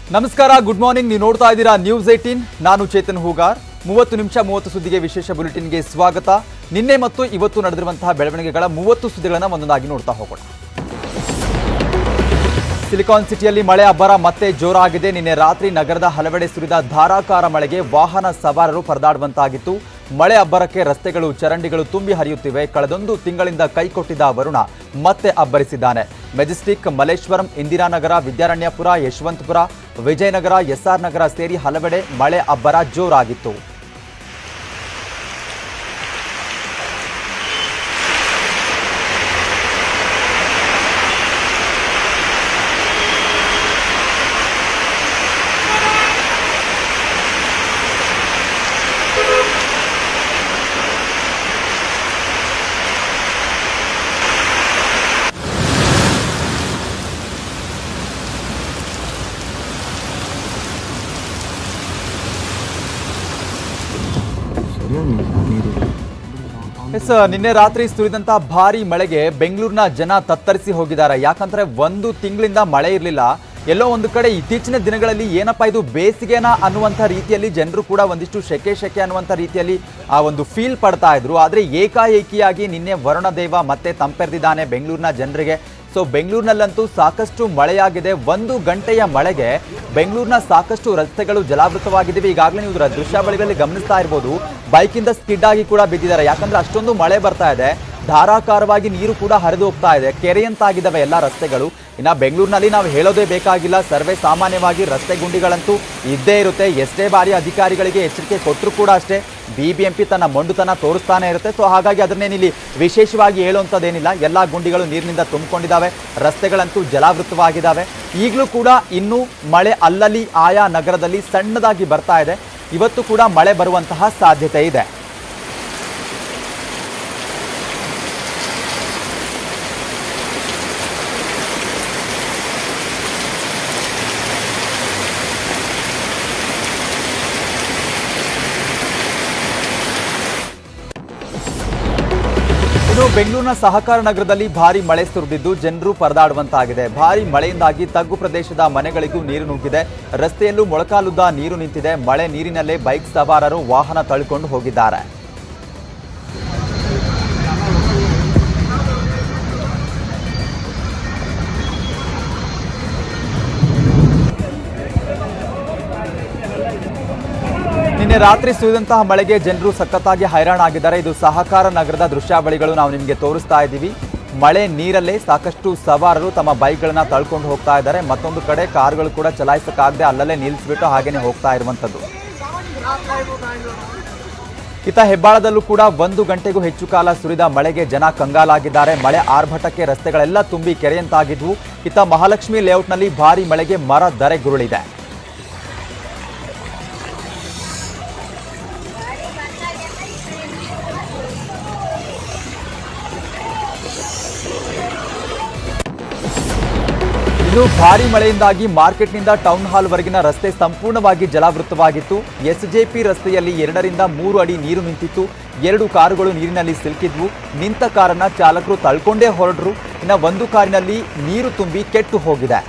ನಮಸ್ಕಾರ good morning ನೀವು ನೋಡ್ತಾ ಇದ್ದೀರಾ ನ್ಯೂಸ್ ಏಟೀನ್ ನಾನು ಚೇತನ್ ಹೂಗಾರ್ ಮೂವತ್ತು ನಿಮಿಷ ಮೂವತ್ತು ಸುದ್ದಿಗೆ ವಿಶೇಷ ಬುಲೆಟಿನ್ಗೆ ಸ್ವಾಗತ ನಿನ್ನೆ ಮತ್ತು ಇವತ್ತು ನಡೆದಿರುವಂತಹ ಬೆಳವಣಿಗೆಗಳ ಮೂವತ್ತು ಸುದ್ದಿಗಳನ್ನು ಒಂದೊಂದಾಗಿ ನೋಡ್ತಾ ಹೋಗೋಣ ಸಿಲಿಕಾನ್ ಸಿಟಿಯಲ್ಲಿ ಮಳೆ ಅಬ್ಬರ ಮತ್ತೆ ಜೋರಾಗಿದೆ ನಿನ್ನೆ ರಾತ್ರಿ ನಗರದ ಹಲವೆಡೆ ಸುರಿದ ಧಾರಾಕಾರ ಮಳೆಗೆ ವಾಹನ ಸವಾರರು ಪರದಾಡುವಂತಾಗಿತ್ತು ಮಳೆ ಅಬ್ಬರಕ್ಕೆ ರಸ್ತೆಗಳು ಚರಂಡಿಗಳು ತುಂಬಿ ಹರಿಯುತ್ತಿವೆ ಕಳೆದೊಂದು ತಿಂಗಳಿಂದ ಕೈಕೊಟ್ಟಿದ್ದ ವರುಣ ಮತ್ತೆ ಅಬ್ಬರಿಸಿದ್ದಾನೆ ಮೆಜೆಸ್ಟಿಕ್ ಮಲೇಶ್ವರಂ ಇಂದಿರಾನಗರ ವಿದ್ಯಾರಣ್ಯಪುರ ಯಶವಂತಪುರ ವಿಜಯನಗರ ಎಸ್ಆರ್ ನಗರ ಸೇರಿ ಹಲವೆಡೆ ಮಳೆ ಅಬ್ಬರ ಜೋರಾಗಿತ್ತು ಎಸ್ ನಿನ್ನೆ ರಾತ್ರಿ ಸುರಿದಂತಹ ಭಾರಿ ಮಳೆಗೆ ಬೆಂಗಳೂರಿನ ಜನ ತತ್ತರಿಸಿ ಹೋಗಿದ್ದಾರೆ ಯಾಕಂದ್ರೆ ಒಂದು ತಿಂಗಳಿಂದ ಮಳೆ ಇರಲಿಲ್ಲ ಎಲ್ಲೋ ಒಂದು ಕಡೆ ಇತ್ತೀಚಿನ ದಿನಗಳಲ್ಲಿ ಏನಪ್ಪಾ ಇದು ಬೇಸಿಗೆನ ಅನ್ನುವಂಥ ರೀತಿಯಲ್ಲಿ ಜನರು ಕೂಡ ಒಂದಿಷ್ಟು ಶೆಕೆ ಶೆಕೆ ಅನ್ನುವಂಥ ರೀತಿಯಲ್ಲಿ ಆ ಒಂದು ಫೀಲ್ ಪಡ್ತಾ ಇದ್ರು ಆದ್ರೆ ಏಕಾಏಕಿಯಾಗಿ ನಿನ್ನೆ ವರುಣದೇವ ಮತ್ತೆ ತಂಪೆರೆದಿದ್ದಾನೆ ಬೆಂಗಳೂರಿನ ಜನರಿಗೆ ಸೊ ಬೆಂಗಳೂರಿನಲ್ಲಂತೂ ಸಾಕಷ್ಟು ಮಳೆಯಾಗಿದೆ ಒಂದು ಗಂಟೆಯ ಮಳೆಗೆ ಬೆಂಗಳೂರಿನ ಸಾಕಷ್ಟು ರಸ್ತೆಗಳು ಜಲಾವೃತವಾಗಿದ್ದಾವೆ ಈಗಾಗಲೇ ನೀವು ರ- ದೃಶ್ಯಾವಳಿಗಳಲ್ಲಿ ಗಮನಿಸ್ತಾ ಇರ್ಬೋದು ಬೈಕಿಂದ ಸ್ಕಿಡ್ ಆಗಿ ಕೂಡ ಬಿದ್ದಿದ್ದಾರೆ ಯಾಕಂದ್ರೆ ಅಷ್ಟೊಂದು ಮಳೆ ಬರ್ತಾ ಇದೆ ಧಾರಾಕಾರವಾಗಿ ನೀರು ಕೂಡ ಹರಿದು ಹೋಗ್ತಾ ಇದೆ ಕೆರೆಯಂತಾಗಿದ್ದಾವೆ ಎಲ್ಲ ರಸ್ತೆಗಳು ಇನ್ನ ಬೆಂಗಳೂರಿನಲ್ಲಿ ನಾವು ಹೇಳೋದೇ ಬೇಕಾಗಿಲ್ಲ ಸರ್ವೇ ಸಾಮಾನ್ಯವಾಗಿ ರಸ್ತೆ ಗುಂಡಿಗಳಂತೂ ಇದ್ದೇ ಇರುತ್ತೆ ಎಷ್ಟೇ ಬಾರಿ ಅಧಿಕಾರಿಗಳಿಗೆ ಎಚ್ಚರಿಕೆ ಕೊಟ್ಟರು ಕೂಡ ಅಷ್ಟೇ ಬಿಬಿಎಂಪಿ ತನ್ನ ಮೊಂಡುತನ ತೋರಿಸ್ತಾನೆ ಇರುತ್ತೆ ಸೊ ಹಾಗಾಗಿ ಅದನ್ನೇನಿಲ್ಲಿ ವಿಶೇಷವಾಗಿ ಹೇಳುವಂಥದ್ದೇನಿಲ್ಲ ಎಲ್ಲ ಗುಂಡಿಗಳು ನೀರಿನಿಂದ ತುಂಬಿಕೊಂಡಿದ್ದಾವೆ ರಸ್ತೆಗಳಂತೂ ಜಲಾವೃತವಾಗಿದ್ದಾವೆ ಈಗಲೂ ಕೂಡ ಇನ್ನೂ ಮಳೆ ಅಲ್ಲಲ್ಲಿ ಆಯಾ ನಗರದಲ್ಲಿ ಸಣ್ಣದಾಗಿ ಬರ್ತಾ ಇದೆ ಇವತ್ತು ಕೂಡ ಮಳೆ ಬರುವಂತಹ ಸಾಧ್ಯತೆ ಇದೆ ಇನ್ನು ಬೆಂಗಳೂರಿನ ಸಹಕಾರ ನಗರದಲ್ಲಿ ಭಾರಿ ಮಳೆ ಸುರಿದಿದ್ದು ಜನರು ಪರದಾಡುವಂತಾಗಿದೆ ಭಾರಿ ಮಳೆಯಿಂದಾಗಿ ತಗ್ಗು ಪ್ರದೇಶದ ಮನೆಗಳಿಗೂ ನೀರು ನುಗ್ಗಿದೆ ರಸ್ತೆಯಲ್ಲೂ ಮೊಳಕಾಲುದ್ದ ನೀರು ನಿಂತಿದೆ ಮಳೆ ನೀರಿನಲ್ಲೇ ಬೈಕ್ ಸವಾರರು ವಾಹನ ತಳ್ಕೊಂಡು ಹೋಗಿದ್ದಾರೆ ನಿನ್ನೆ ರಾತ್ರಿ ಸುರಿದಂತಹ ಮಳೆಗೆ ಜನರು ಸಖತ್ತಾಗಿ ಹೈರಾಣಾಗಿದ್ದಾರೆ ಇದು ಸಹಕಾರ ನಗರದ ದೃಶ್ಯಾವಳಿಗಳು ನಾವು ನಿಮಗೆ ತೋರಿಸ್ತಾ ಇದ್ದೀವಿ ಮಳೆ ನೀರಲ್ಲೇ ಸಾಕಷ್ಟು ಸವಾರರು ತಮ್ಮ ಬೈಕ್ಗಳನ್ನ ತಳ್ಕೊಂಡು ಹೋಗ್ತಾ ಇದ್ದಾರೆ ಮತ್ತೊಂದು ಕಡೆ ಕಾರ್ಗಳು ಕೂಡ ಚಲಾಯಿಸಕ್ಕಾಗದೆ ಅಲ್ಲಲ್ಲೇ ನಿಲ್ಲಿಸ್ಬಿಟ್ಟು ಹಾಗೇನೆ ಹೋಗ್ತಾ ಇರುವಂಥದ್ದು ಇತ್ತ ಹೆಬ್ಬಾಳದಲ್ಲೂ ಕೂಡ ಒಂದು ಗಂಟೆಗೂ ಹೆಚ್ಚು ಕಾಲ ಸುರಿದ ಮಳೆಗೆ ಜನ ಕಂಗಾಲಾಗಿದ್ದಾರೆ ಮಳೆ ಆರ್ಭಟಕ್ಕೆ ರಸ್ತೆಗಳೆಲ್ಲ ತುಂಬಿ ಕೆರೆಯಂತಾಗಿದ್ವು ಇತ್ತ ಮಹಾಲಕ್ಷ್ಮಿ ಲೇಔಟ್ನಲ್ಲಿ ಭಾರಿ ಮಳೆಗೆ ಮರ ಧರೆಗುರುಳಿದೆ ಇನ್ನು ಭಾರಿ ಮಳೆಯಿಂದಾಗಿ ಮಾರ್ಕೆಟ್ನಿಂದ ಟೌನ್ ಹಾಲ್ ವರೆಗಿನ ರಸ್ತೆ ಸಂಪೂರ್ಣವಾಗಿ ಜಲಾವೃತವಾಗಿತ್ತು ಎಸ್ಜೆಪಿ ರಸ್ತೆಯಲ್ಲಿ ಎರಡರಿಂದ ಮೂರು ಅಡಿ ನೀರು ನಿಂತಿತ್ತು ಎರಡು ಕಾರುಗಳು ನೀರಿನಲ್ಲಿ ಸಿಲುಕಿದ್ವು ನಿಂತ ಕಾರನ್ನ ಚಾಲಕರು ತಳ್ಕೊಂಡೇ ಹೊರಟರು ಇನ್ನು ಒಂದು ಕಾರಿನಲ್ಲಿ ನೀರು ತುಂಬಿ ಕೆಟ್ಟು ಹೋಗಿದೆ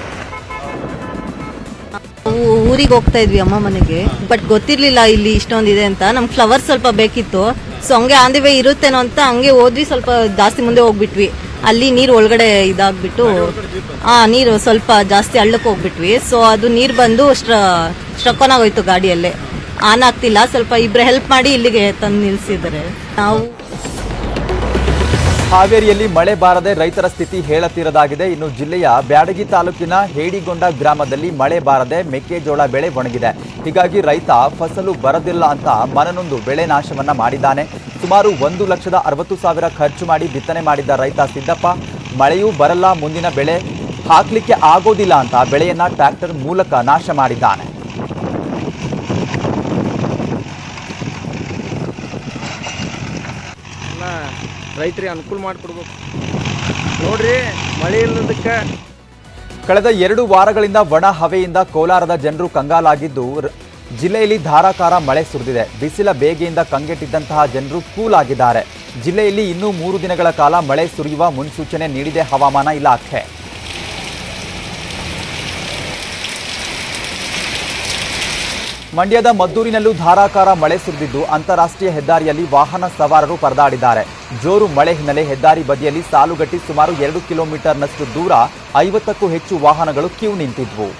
ನಾವು ಊರಿಗೆ ಹೋಗ್ತಾ ಇದ್ವಿ ಅಮ್ಮ ಮನೆಗೆ ಬಟ್ ಗೊತ್ತಿರ್ಲಿಲ್ಲ ಇಲ್ಲಿ ಇಷ್ಟೊಂದಿದೆ ಅಂತ ನಮ್ಗೆ ಫ್ಲವರ್ ಸ್ವಲ್ಪ ಬೇಕಿತ್ತು ಸೊ ಹಂಗೆ ಆನ್ ದಿ ವೇ ಇರುತ್ತೇನೋ ಅಂತ ಹಂಗೆ ಹೋದ್ವಿ ಸ್ವಲ್ಪ ಜಾಸ್ತಿ ಮುಂದೆ ಹೋಗ್ಬಿಟ್ವಿ ಅಲ್ಲಿ ನೀರು ಒಳಗಡೆ ಇದಾಗ್ಬಿಟ್ಟು ಆ ನೀರು ಸ್ವಲ್ಪ ಜಾಸ್ತಿ ಹಳ್ಳಕ್ಕೆ ಹೋಗ್ಬಿಟ್ವಿ ಸೊ ಅದು ನೀರು ಬಂದು ಸ್ಟ್ರ ಸ್ಟ್ರಕ್ ಆಗೋಯ್ತು ಗಾಡಿಯಲ್ಲೇ ಆನ್ ಆಗ್ತಿಲ್ಲ ಸ್ವಲ್ಪ ಇಬ್ರು ಹೆಲ್ಪ್ ಮಾಡಿ ಇಲ್ಲಿಗೆ ತಂದು ನಿಲ್ಸಿದ್ದಾರೆ ನಾವು ಹಾವೇರಿಯಲ್ಲಿ ಮಳೆ ಬಾರದೆ ರೈತರ ಸ್ಥಿತಿ ಹೇಳತೀರದಾಗಿದೆ ಇನ್ನು ಜಿಲ್ಲೆಯ ಬ್ಯಾಡಗಿ ತಾಲೂಕಿನ ಹೇಡಿಗೊಂಡ ಗ್ರಾಮದಲ್ಲಿ ಮಳೆ ಬಾರದೆ ಮೆಕ್ಕೆಜೋಳ ಬೆಳೆ ಒಣಗಿದೆ ಹೀಗಾಗಿ ರೈತ ಫಸಲು ಬರದಿಲ್ಲ ಅಂತ ಮನನೊಂದು ಬೆಳೆ ನಾಶವನ್ನ ಮಾಡಿದ್ದಾನೆ ಸುಮಾರು ಒಂದು ಲಕ್ಷದ ಅರವತ್ತು ಸಾವಿರ ಖರ್ಚು ಮಾಡಿ ಬಿತ್ತನೆ ಮಾಡಿದ್ದ ರೈತ ಸಿದ್ದಪ್ಪ ಮಳೆಯೂ ಬರಲ್ಲ ಮುಂದಿನ ಬೆಳೆ ಹಾಕ್ಲಿಕ್ಕೆ ಆಗೋದಿಲ್ಲ ಅಂತ ಬೆಳೆಯನ್ನ ಟ್ರ್ಯಾಕ್ಟರ್ ಮೂಲಕ ನಾಶ ಮಾಡಿದ್ದಾನೆ ಎಲ್ಲ ರೈತರಿಗೆ ಅನುಕೂಲ ಮಾಡಿಕೊಡ್ಬೇಕು ನೋಡ್ರಿ ಮಳೆ ಇಲ್ಲದಕ್ಕೆ ಕಳೆದ ಎರಡು ವಾರಗಳಿಂದ ಒಣ ಹವೆಯಿಂದ ಕೋಲಾರದ ಜನರು ಕಂಗಾಲಾಗಿದ್ದು ರ- ಜಿಲ್ಲೆಯಲ್ಲಿ ಧಾರಾಕಾರ ಮಳೆ ಸುರಿದಿದೆ ಬಿಸಿಲ ಬೇಗೆಯಿಂದ ಕಂಗೆಟ್ಟಿದ್ದಂತಹ ಜನರು ಕೂಲ್ ಆಗಿದ್ದಾರೆ ಜಿಲ್ಲೆಯಲ್ಲಿ ಇನ್ನೂ ಮೂರು ದಿನಗಳ ಕಾಲ ಮಳೆ ಸುರಿಯುವ ಮುನ್ಸೂಚನೆ ನೀಡಿದೆ ಹವಾಮಾನ ಇಲಾಖೆ ಮಂಡ್ಯದ ಮದ್ದೂರಿನಲ್ಲೂ ಧಾರಾಕಾರ ಮಳೆ ಸುರಿದಿದ್ದು ಅಂತಾರಾಷ್ಟ್ರೀಯ ಹೆದ್ದಾರಿಯಲ್ಲಿ ವಾಹನ ಸವಾರರು ಪರದಾಡಿದ್ದಾರೆ ಜೋರು ಮಳೆ ಹಿನ್ನೆಲೆ ಹೆದ್ದಾರಿ ಬದಿಯಲ್ಲಿ ಸಾಲುಗಟ್ಟಿ ಸುಮಾರು ಎರಡು ಕಿಲೋಮೀಟರ್ನಷ್ಟು ದೂರ ಐವತ್ತಕ್ಕೂ ಹೆಚ್ಚು ವಾಹನಗಳು ಕ್ಯೂ ನಿಂತಿದ್ವು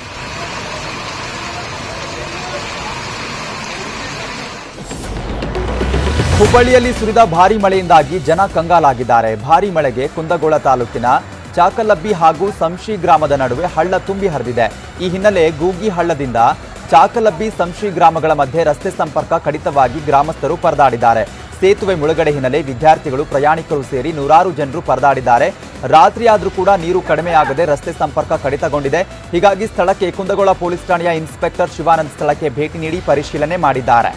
ಹುಬ್ಬಳ್ಳಿಯಲ್ಲಿ ಸುರಿದ ಭಾರಿ ಮಳೆಯಿಂದಾಗಿ ಜನ ಕಂಗಾಲಾಗಿದ್ದಾರೆ ಭಾರಿ ಮಳೆಗೆ ಕುಂದಗೋಳ ತಾಲೂಕಿನ ಚಾಕಲಬ್ಬಿ ಹಾಗೂ ಸಂಶಿ ಗ್ರಾಮದ ನಡುವೆ ಹಳ್ಳ ತುಂಬಿ ಹರಿದಿದೆ ಈ ಹಿನ್ನೆಲೆ ಗೂಗಿ ಹಳ್ಳದಿಂದ ಚಾಕಲಬ್ಬಿ ಸಂಶಿ ಗ್ರಾಮಗಳ ಮಧ್ಯೆ ರಸ್ತೆ ಸಂಪರ್ಕ ಕಡಿತವಾಗಿ ಗ್ರಾಮಸ್ಥರು ಪರದಾಡಿದ್ದಾರೆ ಸೇತುವೆ ಮುಳುಗಡೆ ಹಿನ್ನೆಲೆ ವಿದ್ಯಾರ್ಥಿಗಳು ಪ್ರಯಾಣಿಕರು ಸೇರಿ ನೂರಾರು ಜನರು ಪರದಾಡಿದ್ದಾರೆ ರಾತ್ರಿಯಾದರೂ ಕೂಡ ನೀರು ಕಡಿಮೆಯಾಗದೆ ರಸ್ತೆ ಸಂಪರ್ಕ ಕಡಿತಗೊಂಡಿದೆ ಹೀಗಾಗಿ ಸ್ಥಳಕ್ಕೆ ಕುಂದಗೋಳ ಪೊಲೀಸ್ ಠಾಣೆಯ ಇನ್ಸ್ಪೆಕ್ಟರ್ ಶಿವಾನಂದ್ ಸ್ಥಳಕ್ಕೆ ಭೇಟಿ ನೀಡಿ ಪರಿಶೀಲನೆ ಮಾಡಿದ್ದಾರೆ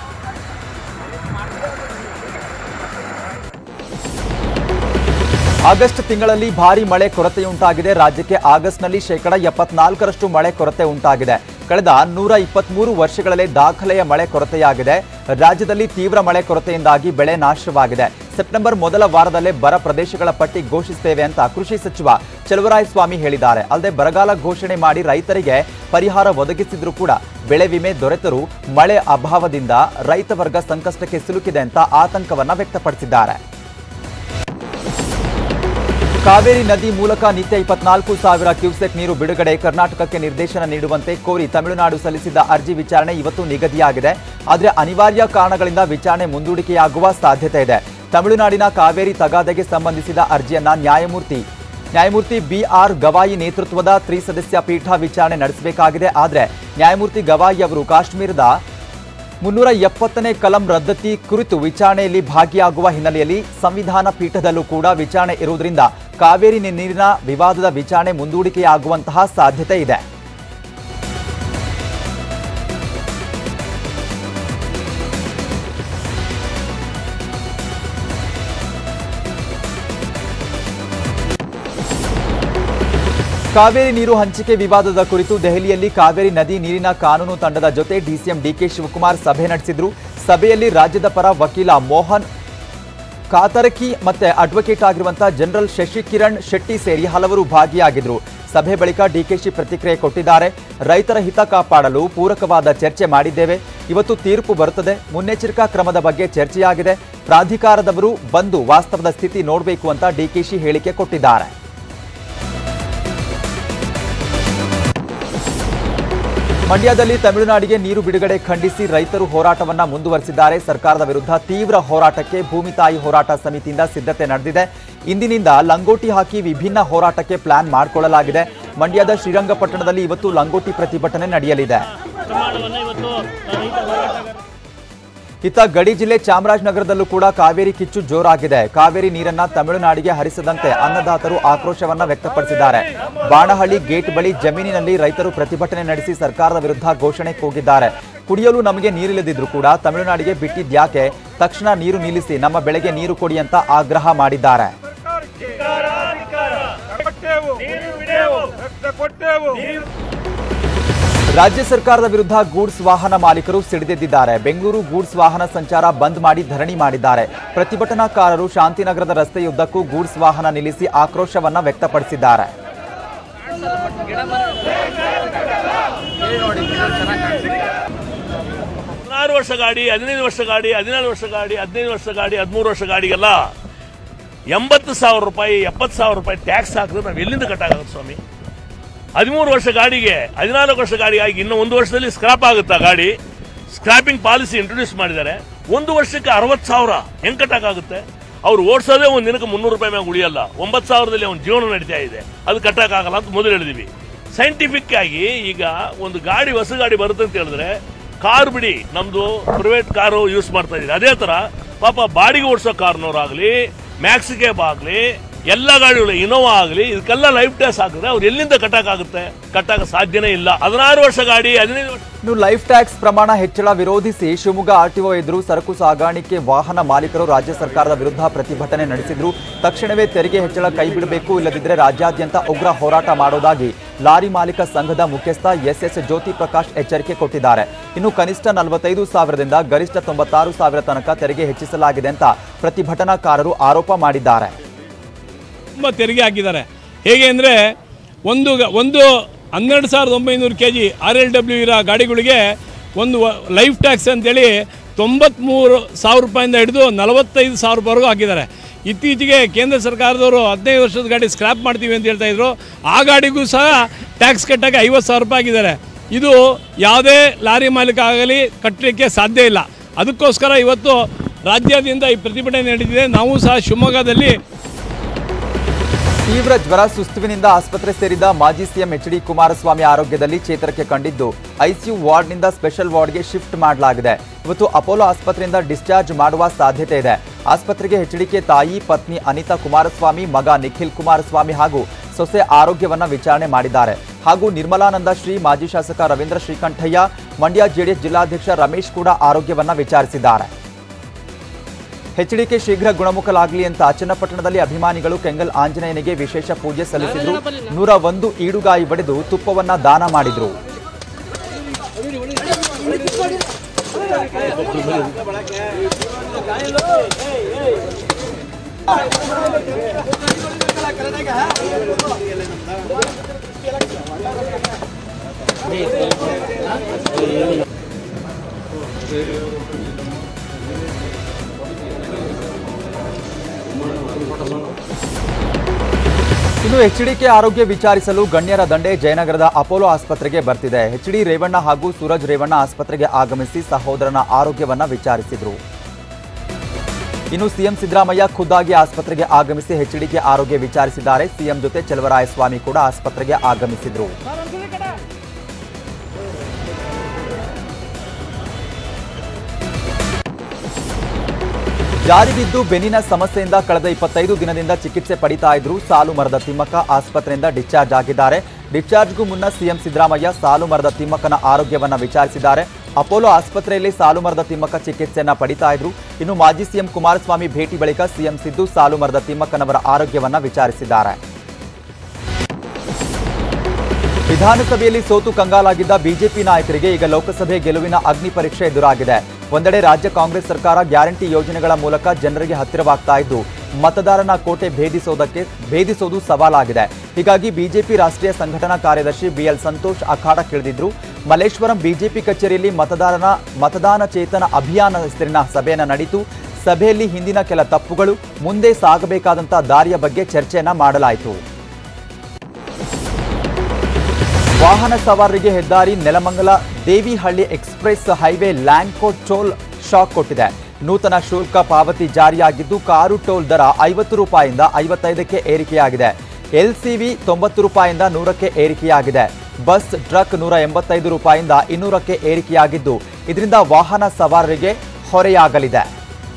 ಆಗಸ್ಟ್ ತಿಂಗಳಲ್ಲಿ ಭಾರಿ ಮಳೆ ಕೊರತೆಯುಂಟಾಗಿದೆ ರಾಜ್ಯಕ್ಕೆ ಆಗಸ್ಟ್ನಲ್ಲಿ ಶೇಕಡ ಎಪ್ಪತ್ನಾಲ್ಕರಷ್ಟು ಮಳೆ ಕೊರತೆ ಉಂಟಾಗಿದೆ ಕಳೆದ ನೂರ ಇಪ್ಪತ್ಮೂರು ವರ್ಷಗಳಲ್ಲೇ ದಾಖಲೆಯ ಮಳೆ ಕೊರತೆಯಾಗಿದೆ ರಾಜ್ಯದಲ್ಲಿ ತೀವ್ರ ಮಳೆ ಕೊರತೆಯಿಂದಾಗಿ ಬೆಳೆ ನಾಶವಾಗಿದೆ ಸೆಪ್ಟೆಂಬರ್ ಮೊದಲ ವಾರದಲ್ಲೇ ಬರ ಪ್ರದೇಶಗಳ ಪಟ್ಟಿ ಘೋಷಿಸುತ್ತೇವೆ ಅಂತ ಕೃಷಿ ಸಚಿವ ಚಲುವರಾಯಸ್ವಾಮಿ ಹೇಳಿದ್ದಾರೆ ಅಲ್ಲದೆ ಬರಗಾಲ ಘೋಷಣೆ ಮಾಡಿ ರೈತರಿಗೆ ಪರಿಹಾರ ಒದಗಿಸಿದ್ರು ಕೂಡ ಬೆಳೆ ವಿಮೆ ದೊರೆತರೂ ಮಳೆ ಅಭಾವದಿಂದ ರೈತ ವರ್ಗ ಸಂಕಷ್ಟಕ್ಕೆ ಸಿಲುಕಿದೆ ಅಂತ ಆತಂಕವನ್ನ ವ್ಯಕ್ತಪಡಿಸಿದ್ದಾರೆ ಕಾವೇರಿ ನದಿ ಮೂಲಕ ನಿತ್ಯ ಇಪ್ಪತ್ನಾಲ್ಕು ಸಾವಿರ ಕ್ಯೂಸೆಕ್ ನೀರು ಬಿಡುಗಡೆ ಕರ್ನಾಟಕಕ್ಕೆ ನಿರ್ದೇಶನ ನೀಡುವಂತೆ ಕೋರಿ ತಮಿಳುನಾಡು ಸಲ್ಲಿಸಿದ್ದ ಅರ್ಜಿ ವಿಚಾರಣೆ ಇವತ್ತು ನಿಗದಿಯಾಗಿದೆ ಆದರೆ ಅನಿವಾರ್ಯ ಕಾರಣಗಳಿಂದ ವಿಚಾರಣೆ ಮುಂದೂಡಿಕೆಯಾಗುವ ಸಾಧ್ಯತೆ ಇದೆ ತಮಿಳುನಾಡಿನ ಕಾವೇರಿ ತಗಾದೆಗೆ ಸಂಬಂಧಿಸಿದ ಅರ್ಜಿಯನ್ನ ನ್ಯಾಯಮೂರ್ತಿ ನ್ಯಾಯಮೂರ್ತಿ ಬಿಆರ್ ಗವಾಯಿ ನೇತೃತ್ವದ ತ್ರಿಸದಸ್ಯ ಪೀಠ ವಿಚಾರಣೆ ನಡೆಸಬೇಕಾಗಿದೆ ಆದರೆ ನ್ಯಾಯಮೂರ್ತಿ ಗವಾಯಿ ಅವರು ಕಾಶ್ಮೀರದ ಮುನ್ನೂರ ಎಪ್ಪತ್ತನೇ ಕಲಂ ರದ್ದತಿ ಕುರಿತು ವಿಚಾರಣೆಯಲ್ಲಿ ಭಾಗಿಯಾಗುವ ಹಿನ್ನೆಲೆಯಲ್ಲಿ ಸಂವಿಧಾನ ಪೀಠದಲ್ಲೂ ಕೂಡ ವಿಚಾರಣೆ ಇರುವುದರಿಂದ ಕಾವೇರಿ ನೀರಿನ ವಿವಾದದ ವಿಚಾರಣೆ ಮುಂದೂಡಿಕೆಯಾಗುವಂತಹ ಸಾಧ್ಯತೆ ಇದೆ ಕಾವೇರಿ ನೀರು ಹಂಚಿಕೆ ವಿವಾದದ ಕುರಿತು ದೆಹಲಿಯಲ್ಲಿ ಕಾವೇರಿ ನದಿ ನೀರಿನ ಕಾನೂನು ತಂಡದ ಜೊತೆ ಡಿಸಿಎಂ ಡಿಕೆ ಶಿವಕುಮಾರ್ ಸಭೆ ನಡೆಸಿದ್ರು ಸಭೆಯಲ್ಲಿ ರಾಜ್ಯದ ಪರ ವಕೀಲ ಮೋಹನ್ ಕಾತರಕಿ ಮತ್ತೆ ಅಡ್ವೊಕೇಟ್ ಆಗಿರುವಂತಹ ಜನರಲ್ ಶಶಿಕಿರಣ್ ಶೆಟ್ಟಿ ಸೇರಿ ಹಲವರು ಭಾಗಿಯಾಗಿದ್ರು ಸಭೆ ಬಳಿಕ ಡಿಕೆಶಿ ಪ್ರತಿಕ್ರಿಯೆ ಕೊಟ್ಟಿದ್ದಾರೆ ರೈತರ ಹಿತ ಕಾಪಾಡಲು ಪೂರಕವಾದ ಚರ್ಚೆ ಮಾಡಿದ್ದೇವೆ ಇವತ್ತು ತೀರ್ಪು ಬರುತ್ತದೆ ಮುನ್ನೆಚ್ಚರಿಕಾ ಕ್ರಮದ ಬಗ್ಗೆ ಚರ್ಚೆಯಾಗಿದೆ ಪ್ರಾಧಿಕಾರದವರು ಬಂದು ವಾಸ್ತವದ ಸ್ಥಿತಿ ನೋಡಬೇಕು ಅಂತ ಡಿಕೆಶಿ ಹೇಳಿಕೆ ಕೊಟ್ಟಿದ್ದಾರೆ ಮಂಡ್ಯದಲ್ಲಿ ತಮಿಳುನಾಡಿಗೆ ನೀರು ಬಿಡುಗಡೆ ಖಂಡಿಸಿ ರೈತರು ಹೋರಾಟವನ್ನ ಮುಂದುವರೆಸಿದ್ದಾರೆ ಸರ್ಕಾರದ ವಿರುದ್ಧ ತೀವ್ರ ಹೋರಾಟಕ್ಕೆ ಭೂಮಿ ತಾಯಿ ಹೋರಾಟ ಸಮಿತಿಯಿಂದ ಸಿದ್ಧತೆ ನಡೆದಿದೆ ಇಂದಿನಿಂದ ಲಂಗೋಟಿ ಹಾಕಿ ವಿಭಿನ್ನ ಹೋರಾಟಕ್ಕೆ ಪ್ಲಾನ್ ಮಾಡಿಕೊಳ್ಳಲಾಗಿದೆ ಮಂಡ್ಯದ ಶ್ರೀರಂಗಪಟ್ಟಣದಲ್ಲಿ ಇವತ್ತು ಲಂಗೋಟಿ ಪ್ರತಿಭಟನೆ ನಡೆಯಲಿದೆ ಇತ್ತ ಗಡಿ ಜಿಲ್ಲೆ ಚಾಮರಾಜನಗರದಲ್ಲೂ ಕೂಡ ಕಾವೇರಿ ಕಿಚ್ಚು ಜೋರಾಗಿದೆ ಕಾವೇರಿ ನೀರನ್ನ ತಮಿಳುನಾಡಿಗೆ ಹರಿಸದಂತೆ ಅನ್ನದಾತರು ಆಕ್ರೋಶವನ್ನ ವ್ಯಕ್ತಪಡಿಸಿದ್ದಾರೆ ಬಾಣಹಳ್ಳಿ ಗೇಟ್ ಬಳಿ ಜಮೀನಿನಲ್ಲಿ ರೈತರು ಪ್ರತಿಭಟನೆ ನಡೆಸಿ ಸರ್ಕಾರದ ವಿರುದ್ಧ ಘೋಷಣೆ ಕೂಗಿದ್ದಾರೆ ಕುಡಿಯಲು ನಮಗೆ ನೀರಿಲ್ಲದಿದ್ರು ಕೂಡ ತಮಿಳುನಾಡಿಗೆ ಬಿಟ್ಟಿದ್ಯಾಕೆ ತಕ್ಷಣ ನೀರು ನಿಲ್ಲಿಸಿ ನಮ್ಮ ಬೆಳೆಗೆ ನೀರು ಕೊಡಿ ಅಂತ ಆಗ್ರಹ ಮಾಡಿದ್ದಾರೆ ಕೊಟ್ಟೆವು ರಕ್ತ ಕೊಟ್ಟೆವು ರಾಜ್ಯ ಸರ್ಕಾರದ ವಿರುದ್ಧ ಗೂಡ್ಸ್ ವಾಹನ ಮಾಲೀಕರು ಸಿಡಿದೆದ್ದಿದ್ದಾರೆ ಬೆಂಗಳೂರು ಗೂಡ್ಸ್ ವಾಹನ ಸಂಚಾರ ಬಂದ್ ಮಾಡಿ ಧರಣಿ ಮಾಡಿದ್ದಾರೆ ಪ್ರತಿಭಟನಾಕಾರರು ಶಾಂತಿನಗರದ ರಸ್ತೆಯುದ್ದಕ್ಕೂ ಗೂಡ್ಸ್ ವಾಹನ ನಿಲ್ಲಿಸಿ ಆಕ್ರೋಶವನ್ನ ವ್ಯಕ್ತಪಡಿಸಿದ್ದಾರೆ ಹದಿನಾರು ವರ್ಷ ಗಾಡಿ ಹದಿನೈದು ವರ್ಷ ಗಾಡಿ ಹದಿನೇಳು ವರ್ಷ ಗಾಡಿ ಹದಿನೈದು ವರ್ಷ ಗಾಡಿ ಹದಿಮೂರು ವರ್ಷ ಗಾಡಿಗೆಲ್ಲ ಎಂಬತ್ತು ಸಾವಿರ ರೂಪಾಯಿ ಎಪ್ಪತ್ತು ಸಾವಿರ ರೂಪಾಯಿ ಟ್ಯಾಕ್ಸ್ ಹಾಕಿದ್ರೆ ನಾವು ಎಲ್ಲಿಂದ ಕಟ್ಟಾಗುತ್ತೆ ಸ್ವಾಮಿ ಹದಿಮೂರು ವರ್ಷ ಗಾಡಿಗೆ ಹದಿನಾಲ್ಕು ವರ್ಷ ಗಾಡಿ ಆಗಿ ಇನ್ನು ಒಂದು ವರ್ಷದಲ್ಲಿ ಸ್ಕ್ರಾಪ್ ಆಗುತ್ತಾ ಗಾಡಿ ಸ್ಕ್ರಾಪಿಂಗ್ ಪಾಲಿಸಿ ಇಂಟ್ರೊಡ್ಯೂಸ್ ಮಾಡಿದ್ದಾರೆ ಒಂದು ವರ್ಷಕ್ಕೆ ಅರವತ್ತು ಸಾವಿರ ಹೆಂಗೆ ಕಟ್ಟಕ್ಕಾಗುತ್ತೆ ಅವ್ರು ಓಡಿಸೋದೇ ಒಂದು ದಿನಕ್ಕೆ ಮುನ್ನೂರು ರೂಪಾಯಿ ಮ್ಯಾಗ ಉಳಿಯಲ್ಲ ಒಂಬತ್ತು ಸಾವಿರದಲ್ಲಿ ಅವ್ನ ಜೀವನ ನಡೀತಾ ಇದೆ ಅದು ಕಟ್ಟಕ್ಕಾಗಲ್ಲ ಅಂತ ಮೊದಲು ಹೇಳಿದ್ವಿ ಸೈಂಟಿಫಿಕ್ ಆಗಿ ಈಗ ಒಂದು ಗಾಡಿ ಹೊಸ ಗಾಡಿ ಬರುತ್ತೆ ಅಂತ ಹೇಳಿದ್ರೆ ಕಾರ್ ಬಿಡಿ ನಮ್ದು ಪ್ರೈವೇಟ್ ಕಾರು ಯೂಸ್ ಮಾಡ್ತಾ ಇದ್ದೀವಿ ಅದೇ ತರ ಪಾಪ ಬಾಡಿಗೆ ಓಡಿಸೋ ಕಾರ್ನವ್ರಾಗ್ಲಿ ಮ್ಯಾಕ್ಸಿಗೆ ಆಗಲಿ ಎಲ್ಲ ಗಾಡಿಗಳು ಇನೋವಾ ಆಗಲಿ ಇದಕ್ಕೆಲ್ಲ ಲೈಫ್ ಟ್ಯಾಕ್ಸ್ ಹಾಕಿದ್ರೆ ಅವ್ರು ಎಲ್ಲಿಂದ ಕಟ್ಟಕ್ಕಾಗುತ್ತೆ ಕಟ್ಟಕ್ಕೆ ಸಾಧ್ಯನೇ ಇಲ್ಲ ಹದಿನಾರು ವರ್ಷ ಗಾಡಿ ಹದಿನೈದು ವರ್ಷ ಇನ್ನು ಲೈಫ್ ಟ್ಯಾಕ್ಸ್ ಪ್ರಮಾಣ ಹೆಚ್ಚಳ ವಿರೋಧಿಸಿ ಶಿವಮೊಗ್ಗ ಆರ್ಟಿಒ ಎದುರು ಸರಕು ಸಾಗಾಣಿಕೆ ವಾಹನ ಮಾಲೀಕರು ರಾಜ್ಯ ಸರ್ಕಾರದ ವಿರುದ್ಧ ಪ್ರತಿಭಟನೆ ನಡೆಸಿದ್ರು ತಕ್ಷಣವೇ ತೆರಿಗೆ ಹೆಚ್ಚಳ ಕೈಬಿಡಬೇಕು ಇಲ್ಲದಿದ್ದರೆ ರಾಜ್ಯಾದ್ಯಂತ ಉಗ್ರ ಹೋರಾಟ ಮಾಡೋದಾಗಿ ಲಾರಿ ಮಾಲೀಕ ಸಂಘದ ಮುಖ್ಯಸ್ಥ ಎಸ್ ಎಸ್ ಜ್ಯೋತಿ ಪ್ರಕಾಶ್ ಎಚ್ಚರಿಕೆ ಕೊಟ್ಟಿದ್ದಾರೆ ಇನ್ನು ಕನಿಷ್ಠ ನಲವತ್ತೈದು ಸಾವಿರದಿಂದ ಗರಿಷ್ಠ ತೊಂಬತ್ತಾರು ಸಾವಿರ ತನಕ ತೆರಿಗೆ ಹೆಚ್ಚಿಸಲಾಗಿದೆ ಅಂತ ಪ್ರತಿಭಟನಾಕಾರರು ಆರೋಪ ಮಾಡಿದ್ದಾರೆ ತುಂಬ ತೆರಿಗೆ ಹಾಕಿದ್ದಾರೆ ಹೇಗೆ ಅಂದರೆ ಒಂದು ಗ- ಒಂದು ಹನ್ನೆರಡು ಸಾವಿರದ ಒಂಬೈನೂರು K G R L W ಇರೋ ಗಾಡಿಗಳಿಗೆ ಒಂದು ಲೈಫ್ ಟ್ಯಾಕ್ಸ್ ಅಂತೇಳಿ ತೊಂಬತ್ತ್ಮೂರು ಸಾವಿರ ರೂಪಾಯಿಂದ ಹಿಡಿದು ನಲವತ್ತೈದು ಸಾವಿರ ರೂಪಾಯಿವರೆಗೂ ಹಾಕಿದ್ದಾರೆ ಇತ್ತೀಚೆಗೆ ಕೇಂದ್ರ ಸರ್ಕಾರದವರು ಹದಿನೈದು ವರ್ಷದ ಗಾಡಿ ಸ್ಕ್ರ್ಯಾಪ್ ಮಾಡ್ತೀವಿ ಅಂತ ಹೇಳ್ತಾ ಇದ್ರು ಆ ಗಾಡಿಗೂ ಸಹ ಟ್ಯಾಕ್ಸ್ ಕಟ್ಟಕ್ಕೆ ಐವತ್ತು ಸಾವಿರ ರೂಪಾಯಿ ಆಗಿದ್ದಾರೆ ಇದು ಯಾವುದೇ ಲಾರಿ ಮಾಲೀಕ ಆಗಲಿ ಕಟ್ಟಲಿಕ್ಕೆ ಸಾಧ್ಯ ಇಲ್ಲ ಅದಕ್ಕೋಸ್ಕರ ಇವತ್ತು ರಾಜ್ಯಾದ್ಯಂತ ಈ ಪ್ರತಿಭಟನೆ ನಡೀತಿದೆ ನಾವು ಸಹ ಶಿವಮೊಗ್ಗದಲ್ಲಿ ತೀವ್ರ ಜ್ವರ ಸುಸ್ತುವಿನಿಂದ ಆಸ್ಪತ್ರೆ ಸೇರಿದ ಮಾಜಿ ಸಿಎಂ ಎಚ್ ಡಿ ಕುಮಾರಸ್ವಾಮಿ ಆರೋಗ್ಯದಲ್ಲಿ ಚೇತರಿಕೆ ಕಂಡಿದ್ದು ಐಸಿಯು ವಾರ್ಡ್ನಿಂದ ಸ್ಪೆಷಲ್ ವಾರ್ಡ್ಗೆ ಶಿಫ್ಟ್ ಮಾಡಲಾಗಿದೆ ಇವತ್ತು ಅಪೋಲೋ ಆಸ್ಪತ್ರೆಯಿಂದ ಡಿಸ್ಚಾರ್ಜ್ ಮಾಡುವ ಸಾಧ್ಯತೆ ಇದೆ ಆಸ್ಪತ್ರೆಗೆ ಎಚ್ಡಿಕೆ ತಾಯಿ ಪತ್ನಿ ಅನಿತಾ ಕುಮಾರಸ್ವಾಮಿ ಮಗ ನಿಖಿಲ್ ಕುಮಾರಸ್ವಾಮಿ ಹಾಗೂ ಸೊಸೆ ಆರೋಗ್ಯವನ್ನ ವಿಚಾರಣೆ ಮಾಡಿದ್ದಾರೆ ಹಾಗೂ ನಿರ್ಮಲಾನಂದ ಶ್ರೀ ಮಾಜಿ ಶಾಸಕ ರವೀಂದ್ರ ಶ್ರೀಕಂಠಯ್ಯ ಮಂಡ್ಯ ಜೆಡಿಎಸ್ ಜಿಲ್ಲಾಧ್ಯಕ್ಷ ರಮೇಶ್ ಕೂಡ ಆರೋಗ್ಯವನ್ನ ವಿಚಾರಿಸಿದ್ದಾರೆ ಎಚ್ಡಿಕೆ ಶೀಘ್ರ ಗುಣಮುಖಲಾಗಲಿ ಅಂತ ಚನ್ನಪಟ್ಟಣದಲ್ಲಿ ಅಭಿಮಾನಿಗಳು ಕೆಂಗಲ್ ಆಂಜನೇಯನಿಗೆ ವಿಶೇಷ ಪೂಜೆ ಸಲ್ಲಿಸಿದ್ರು ನೂರ ಒಂದು ಈಡುಗಾಯಿ ಬಡಿದು ತುಪ್ಪವನ್ನ ದಾನ ಮಾಡಿದ್ರು ಇನ್ನು ಎಚ್ಡಿಕೆ ಆರೋಗ್ಯ ವಿಚಾರಿಸಲು ಗಣ್ಯರ ದಂಡೆ ಜಯನಗರದ ಅಪೋಲೋ ಆಸ್ಪತ್ರೆಗೆ ಬರ್ತಿದೆ ಎಚ್ಡಿ ರೇವಣ್ಣ ಹಾಗೂ ಸೂರಜ್ ರೇವಣ್ಣ ಆಸ್ಪತ್ರೆಗೆ ಆಗಮಿಸಿ ಸಹೋದರನ ಆರೋಗ್ಯವನ್ನ ವಿಚಾರಿಸಿದ್ರು ಇನ್ನು ಸಿಎಂ ಸಿದ್ದರಾಮಯ್ಯ ಖುದ್ದಾಗಿ ಆಸ್ಪತ್ರೆಗೆ ಆಗಮಿಸಿ ಎಚ್ಡಿಕೆ ಆರೋಗ್ಯ ವಿಚಾರಿಸಿದ್ದಾರೆ ಸಿಎಂ ಜೊತೆ ಚಲವರಾಯಸ್ವಾಮಿ ಕೂಡ ಆಸ್ಪತ್ರೆಗೆ ಆಗಮಿಸಿದ್ರು ಜಾರಿಬಿದ್ದು ಬೆನ್ನಿನ ಸಮಸ್ಯೆಯಿಂದ ಕಳೆದ ಇಪ್ಪತ್ತೈದು ದಿನದಿಂದ ಚಿಕಿತ್ಸೆ ಪಡಿತಾ ಇದ್ರು ಸಾಲು ಮರದ ತಿಮ್ಮಕ್ಕ ಆಸ್ಪತ್ರೆಯಿಂದ ಡಿಸ್ಚಾರ್ಜ್ ಆಗಿದ್ದಾರೆ ಡಿಸ್ಚಾರ್ಜ್ಗೂ ಮುನ್ನ ಸಿಎಂ ಸಿದ್ದರಾಮಯ್ಯ ಸಾಲು ಮರದ ತಿಮ್ಮಕ್ಕನ ಆರೋಗ್ಯವನ್ನ ವಿಚಾರಿಸಿದ್ದಾರೆ ಅಪೋಲೋ ಆಸ್ಪತ್ರೆಯಲ್ಲಿ ಸಾಲು ಮರದ ತಿಮ್ಮಕ್ಕ ಚಿಕಿತ್ಸೆಯನ್ನ ಪಡಿತಾ ಇದ್ರು ಇನ್ನು ಮಾಜಿ ಸಿಎಂ ಕುಮಾರಸ್ವಾಮಿ ಭೇಟಿ ಬಳಿಕ ಸಿಎಂ ಸಿದ್ದು ಸಾಲು ಮರದ ತಿಮ್ಮಕ್ಕನವರ ಆರೋಗ್ಯವನ್ನ ವಿಚಾರಿಸಿದ್ದಾರೆ ವಿಧಾನಸಭೆಯಲ್ಲಿ ಸೋತು ಕಂಗಾಲಾಗಿದ್ದ ಬಿಜೆಪಿ ನಾಯಕರಿಗೆ ಈಗ ಲೋಕಸಭೆ ಗೆಲುವಿನ ಅಗ್ನಿ ಪರೀಕ್ಷೆ ಎದುರಾಗಿದೆ ಒಂದೆಡೆ ರಾಜ್ಯ ಕಾಂಗ್ರೆಸ್ ಸರ್ಕಾರ ಗ್ಯಾರಂಟಿ ಯೋಜನೆಗಳ ಮೂಲಕ ಜನರಿಗೆ ಹತ್ತಿರವಾಗ್ತಾ ಇದ್ದು ಮತದಾರನ ಕೋಟೆ ಭೇದಿಸೋದಕ್ಕೆ ಭೇದಿಸೋದು ಸವಾಲಾಗಿದೆ ಹೀಗಾಗಿ ಬಿಜೆಪಿ ರಾಷ್ಟ್ರೀಯ ಸಂಘಟನಾ ಕಾರ್ಯದರ್ಶಿ ಬಿಎಲ್ ಸಂತೋಷ್ ಅಖಾಡಕ್ಕಿಳಿದಿದ್ರು ಮಲ್ಲೇಶ್ವರಂ ಬಿಜೆಪಿ ಕಚೇರಿಯಲ್ಲಿ ಮತದಾರನ ಮತದಾನ ಚೇತನ ಅಭಿಯಾನ ಹೆಸರಿನ ಸಭೆಯನ್ನ ನಡೀತು ಸಭೆಯಲ್ಲಿ ಹಿಂದಿನ ಕೆಲ ತಪ್ಪುಗಳು ಮುಂದೆ ಸಾಗಬೇಕಾದಂತ ದಾರಿಯ ಬಗ್ಗೆ ಚರ್ಚೆಯನ್ನ ಮಾಡಲಾಯಿತು ವಾಹನ ಸವಾರರಿಗೆ ಹೆದ್ದಾರಿ Nelamangala Devihalli express highway Lanco toll shock ಕೊಟ್ಟಿದೆ ನೂತನ ಶುಲ್ಕ ಪಾವತಿ ಜಾರಿಯಾಗಿದ್ದು ಕಾರು ಟೋಲ್ ದರ ಐವತ್ತು ರೂಪಾಯಿಂದ ಐವತ್ತೈದಕ್ಕೆ ಏರಿಕೆಯಾಗಿದೆ ಎಲ್ಸಿವಿ ತೊಂಬತ್ತು ರೂಪಾಯಿಂದ ನೂರಕ್ಕೆ ಏರಿಕೆಯಾಗಿದೆ ಬಸ್ ಟ್ರಕ್ ನೂರ ಎಂಬತ್ತೈದು ರೂಪಾಯಿಂದ ಇನ್ನೂರಕ್ಕೆ ಏರಿಕೆಯಾಗಿದ್ದು ಇದರಿಂದ ವಾಹನ ಸವಾರರಿಗೆ ಹೊರೆಯಾಗಲಿದೆ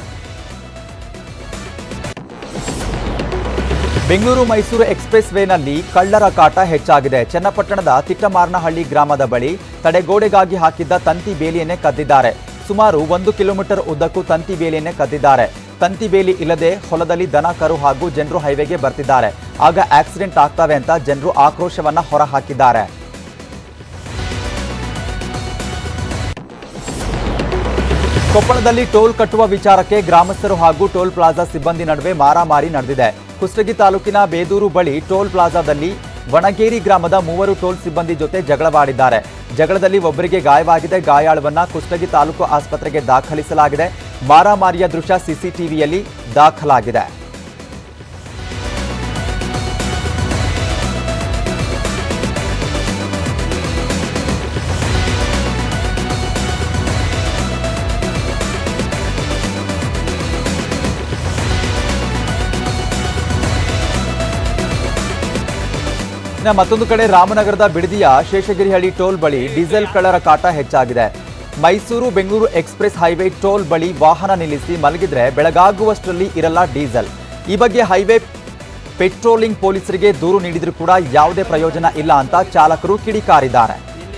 ಬೆಂಗಳೂರು ಮೈಸೂರು ಎಕ್ಸ್ಪ್ರೆಸ್ ವೇನಲ್ಲಿ ಕಳ್ಳರ ಕಾಟ ಹೆಚ್ಚಾಗಿದೆ ಚನ್ನಪಟ್ಟಣದ ತಿಟ್ಟಮಾರ್ನಹಳ್ಳಿ ಗ್ರಾಮದ ಬಳಿ ತಡೆಗೋಡೆಗಾಗಿ ಹಾಕಿದ್ದ ತಂತಿ ಬೇಲಿಯನ್ನೇ ಕದ್ದಿದ್ದಾರೆ ಸುಮಾರು ಒಂದು ಕಿಲೋಮೀಟರ್ ಉದ್ದಕ್ಕೂ ತಂತಿ ಬೇಲಿಯನ್ನೇ ಕದ್ದಿದ್ದಾರೆ ತಂತಿ ಬೇಲಿ ಇಲ್ಲದೆ ಹೊಲದಲ್ಲಿ ದನ ಕರು ಹಾಗೂ ಜನರು ಹೈವೇಗೆ ಬರ್ತಿದ್ದಾರೆ ಆಗ ಆಕ್ಸಿಡೆಂಟ್ ಆಗ್ತವೆ ಅಂತ ಜನರು ಆಕ್ರೋಶವನ್ನ ಹೊರಹಾಕಿದ್ದಾರೆ ಕೊಪ್ಪಳದಲ್ಲಿ ಟೋಲ್ ಕಟ್ಟುವ ವಿಚಾರಕ್ಕೆ ಗ್ರಾಮಸ್ಥರು ಹಾಗೂ ಟೋಲ್ ಪ್ಲಾಜಾ ಸಿಬ್ಬಂದಿ ನಡುವೆ ಮಾರಾಮಾರಿ ನಡೆದಿದೆ ಕುಷ್ಟಗಿ ತಾಲೂಕಿನ ಬೇದೂರು ಬಳಿ ಟೋಲ್ ಪ್ಲಾಜಾದಲ್ಲಿ ವಣಗೇರಿ ಗ್ರಾಮದ ಮೂವರು ಟೋಲ್ ಸಿಬ್ಬಂದಿ ಜೊತೆ ಜಗಳವಾಡಿದ್ದಾರೆ ಜಗಳದಲ್ಲಿ ಒಬ್ಬರಿಗೆ ಗಾಯವಾಗಿದೆ ಗಾಯಾಳುವನ್ನ ಕುಷ್ಟಗಿ ತಾಲೂಕು ಆಸ್ಪತ್ರೆಗೆ ದಾಖಲಿಸಲಾಗಿದೆ ಮಾರಾಮಾರಿಯ ದೃಶ್ಯ ಸಿಸಿಟಿವಿಯಲ್ಲಿ ದಾಖಲಾಗಿದೆ ಇನ್ನ ಮತ್ತೊಂದು ಕಡೆ ರಾಮನಗರದ ಬಿಡದಿಯ ಶೇಷಗಿರಿಹಳ್ಳಿ ಟೋಲ್ ಬಳಿ ಡೀಸೆಲ್ ಕಳ್ಳರ ಕಾಟ ಹೆಚ್ಚಾಗಿದೆ Mysuru Bengaluru express highway toll ಬಳಿ ವಾಹನ ನಿಲ್ಲಿಸಿ ಮಲಗಿದ್ರೆ ಬೆಳಗಾಗುವಷ್ಟರಲ್ಲಿ ಇರಲ್ಲ ಡೀಸೆಲ್ ಈ ಬಗ್ಗೆ ಹೈವೇ ಪೆಟ್ರೋಲಿಂಗ್ ಪೊಲೀಸರಿಗೆ ದೂರು ನೀಡಿದ್ರೂ ಕೂಡ ಯಾವುದೇ ಪ್ರಯೋಜನ ಇಲ್ಲ ಅಂತ ಚಾಲಕರು ಕಿಡಿಕಾರಿದ್ದಾರೆ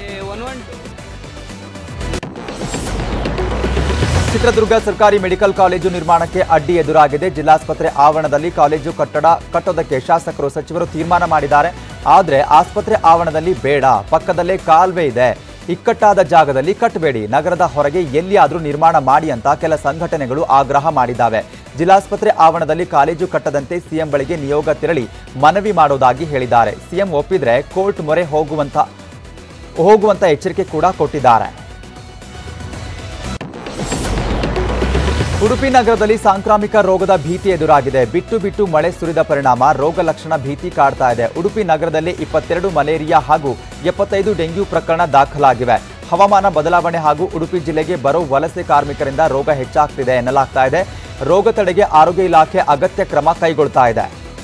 ಚಿತ್ರದುರ್ಗ ಸರ್ಕಾರಿ ಮೆಡಿಕಲ್ ಕಾಲೇಜು ನಿರ್ಮಾಣಕ್ಕೆ ಅಡ್ಡಿ ಎದುರಾಗಿದೆ ಜಿಲ್ಲಾಸ್ಪತ್ರೆ ಆವರಣದಲ್ಲಿ ಕಾಲೇಜು ಕಟ್ಟಡ ಕಟ್ಟೋದಕ್ಕೆ ಶಾಸಕರು ಸಚಿವರು ತೀರ್ಮಾನ ಮಾಡಿದ್ದಾರೆ ಆದರೆ ಆಸ್ಪತ್ರೆ ಆವರಣದಲ್ಲಿ ಬೇಡ ಪಕ್ಕದಲ್ಲೇ ಕಾಲ್ವೆ ಇದೆ ಇಕ್ಕಟ್ಟಾದ ಜಾಗದಲ್ಲಿ ಕಟ್ಟಬೇಡಿ ನಗರದ ಹೊರಗೆ ಎಲ್ಲಿಯಾದರೂ ನಿರ್ಮಾಣ ಮಾಡಿ ಅಂತ ಕೆಲ ಸಂಘಟನೆಗಳು ಆಗ್ರಹ ಮಾಡಿದ್ದಾವೆ ಜಿಲ್ಲಾಸ್ಪತ್ರೆ ಆವರಣದಲ್ಲಿ ಕಾಲೇಜು ಕಟ್ಟದಂತೆ ಸಿಎಂ ಬಳಿಗೆ ನಿಯೋಗ ತೆರಳಿ ಮನವಿ ಮಾಡೋದಾಗಿ ಹೇಳಿದ್ದಾರೆ ಸಿಎಂ ಒಪ್ಪಿದ್ರೆ ಕೋರ್ಟ್ ಮೊರೆ ಹೋಗುವಂತ ಹೋಗುವಂತ ಎಚ್ಚರಿಕೆ ಕೂಡ ಕೊಟ್ಟಿದ್ದಾರೆ ಉಡುಪಿ ನಗರದಲ್ಲಿ ಸಾಂಕ್ರಾಮಿಕ ರೋಗದ ಭೀತಿ ಎದುರಾಗಿದೆ ಬಿಟ್ಟು ಬಿಟ್ಟು ಮಳೆ ಸುರಿದ ಪರಿಣಾಮ ರೋಗ ಲಕ್ಷಣ ಭೀತಿ ಕಾಡ್ತಾ ಇದೆ ಉಡುಪಿ ನಗರದಲ್ಲಿ ಇಪ್ಪತ್ತೆರಡು ಮಲೇರಿಯಾ ಹಾಗೂ ಎಪ್ಪತ್ತೈದು ಡೆಂಗ್ಯೂ ಪ್ರಕರಣ ದಾಖಲಾಗಿವೆ ಹವಾಮಾನ ಬದಲಾವಣೆ ಹಾಗೂ ಉಡುಪಿ ಜಿಲ್ಲೆಗೆ ಬರೋ ವಲಸೆ ಕಾರ್ಮಿಕರಿಂದ ರೋಗ ಹೆಚ್ಚಾಗ್ತಿದೆ ಎನ್ನಲಾಗ್ತಾ ಇದೆ ರೋಗ ತಡೆಗೆ ಆರೋಗ್ಯ ಇಲಾಖೆ ಅಗತ್ಯ ಕ್ರಮ ಕೈಗೊಳ್ತಾ ಇದೆ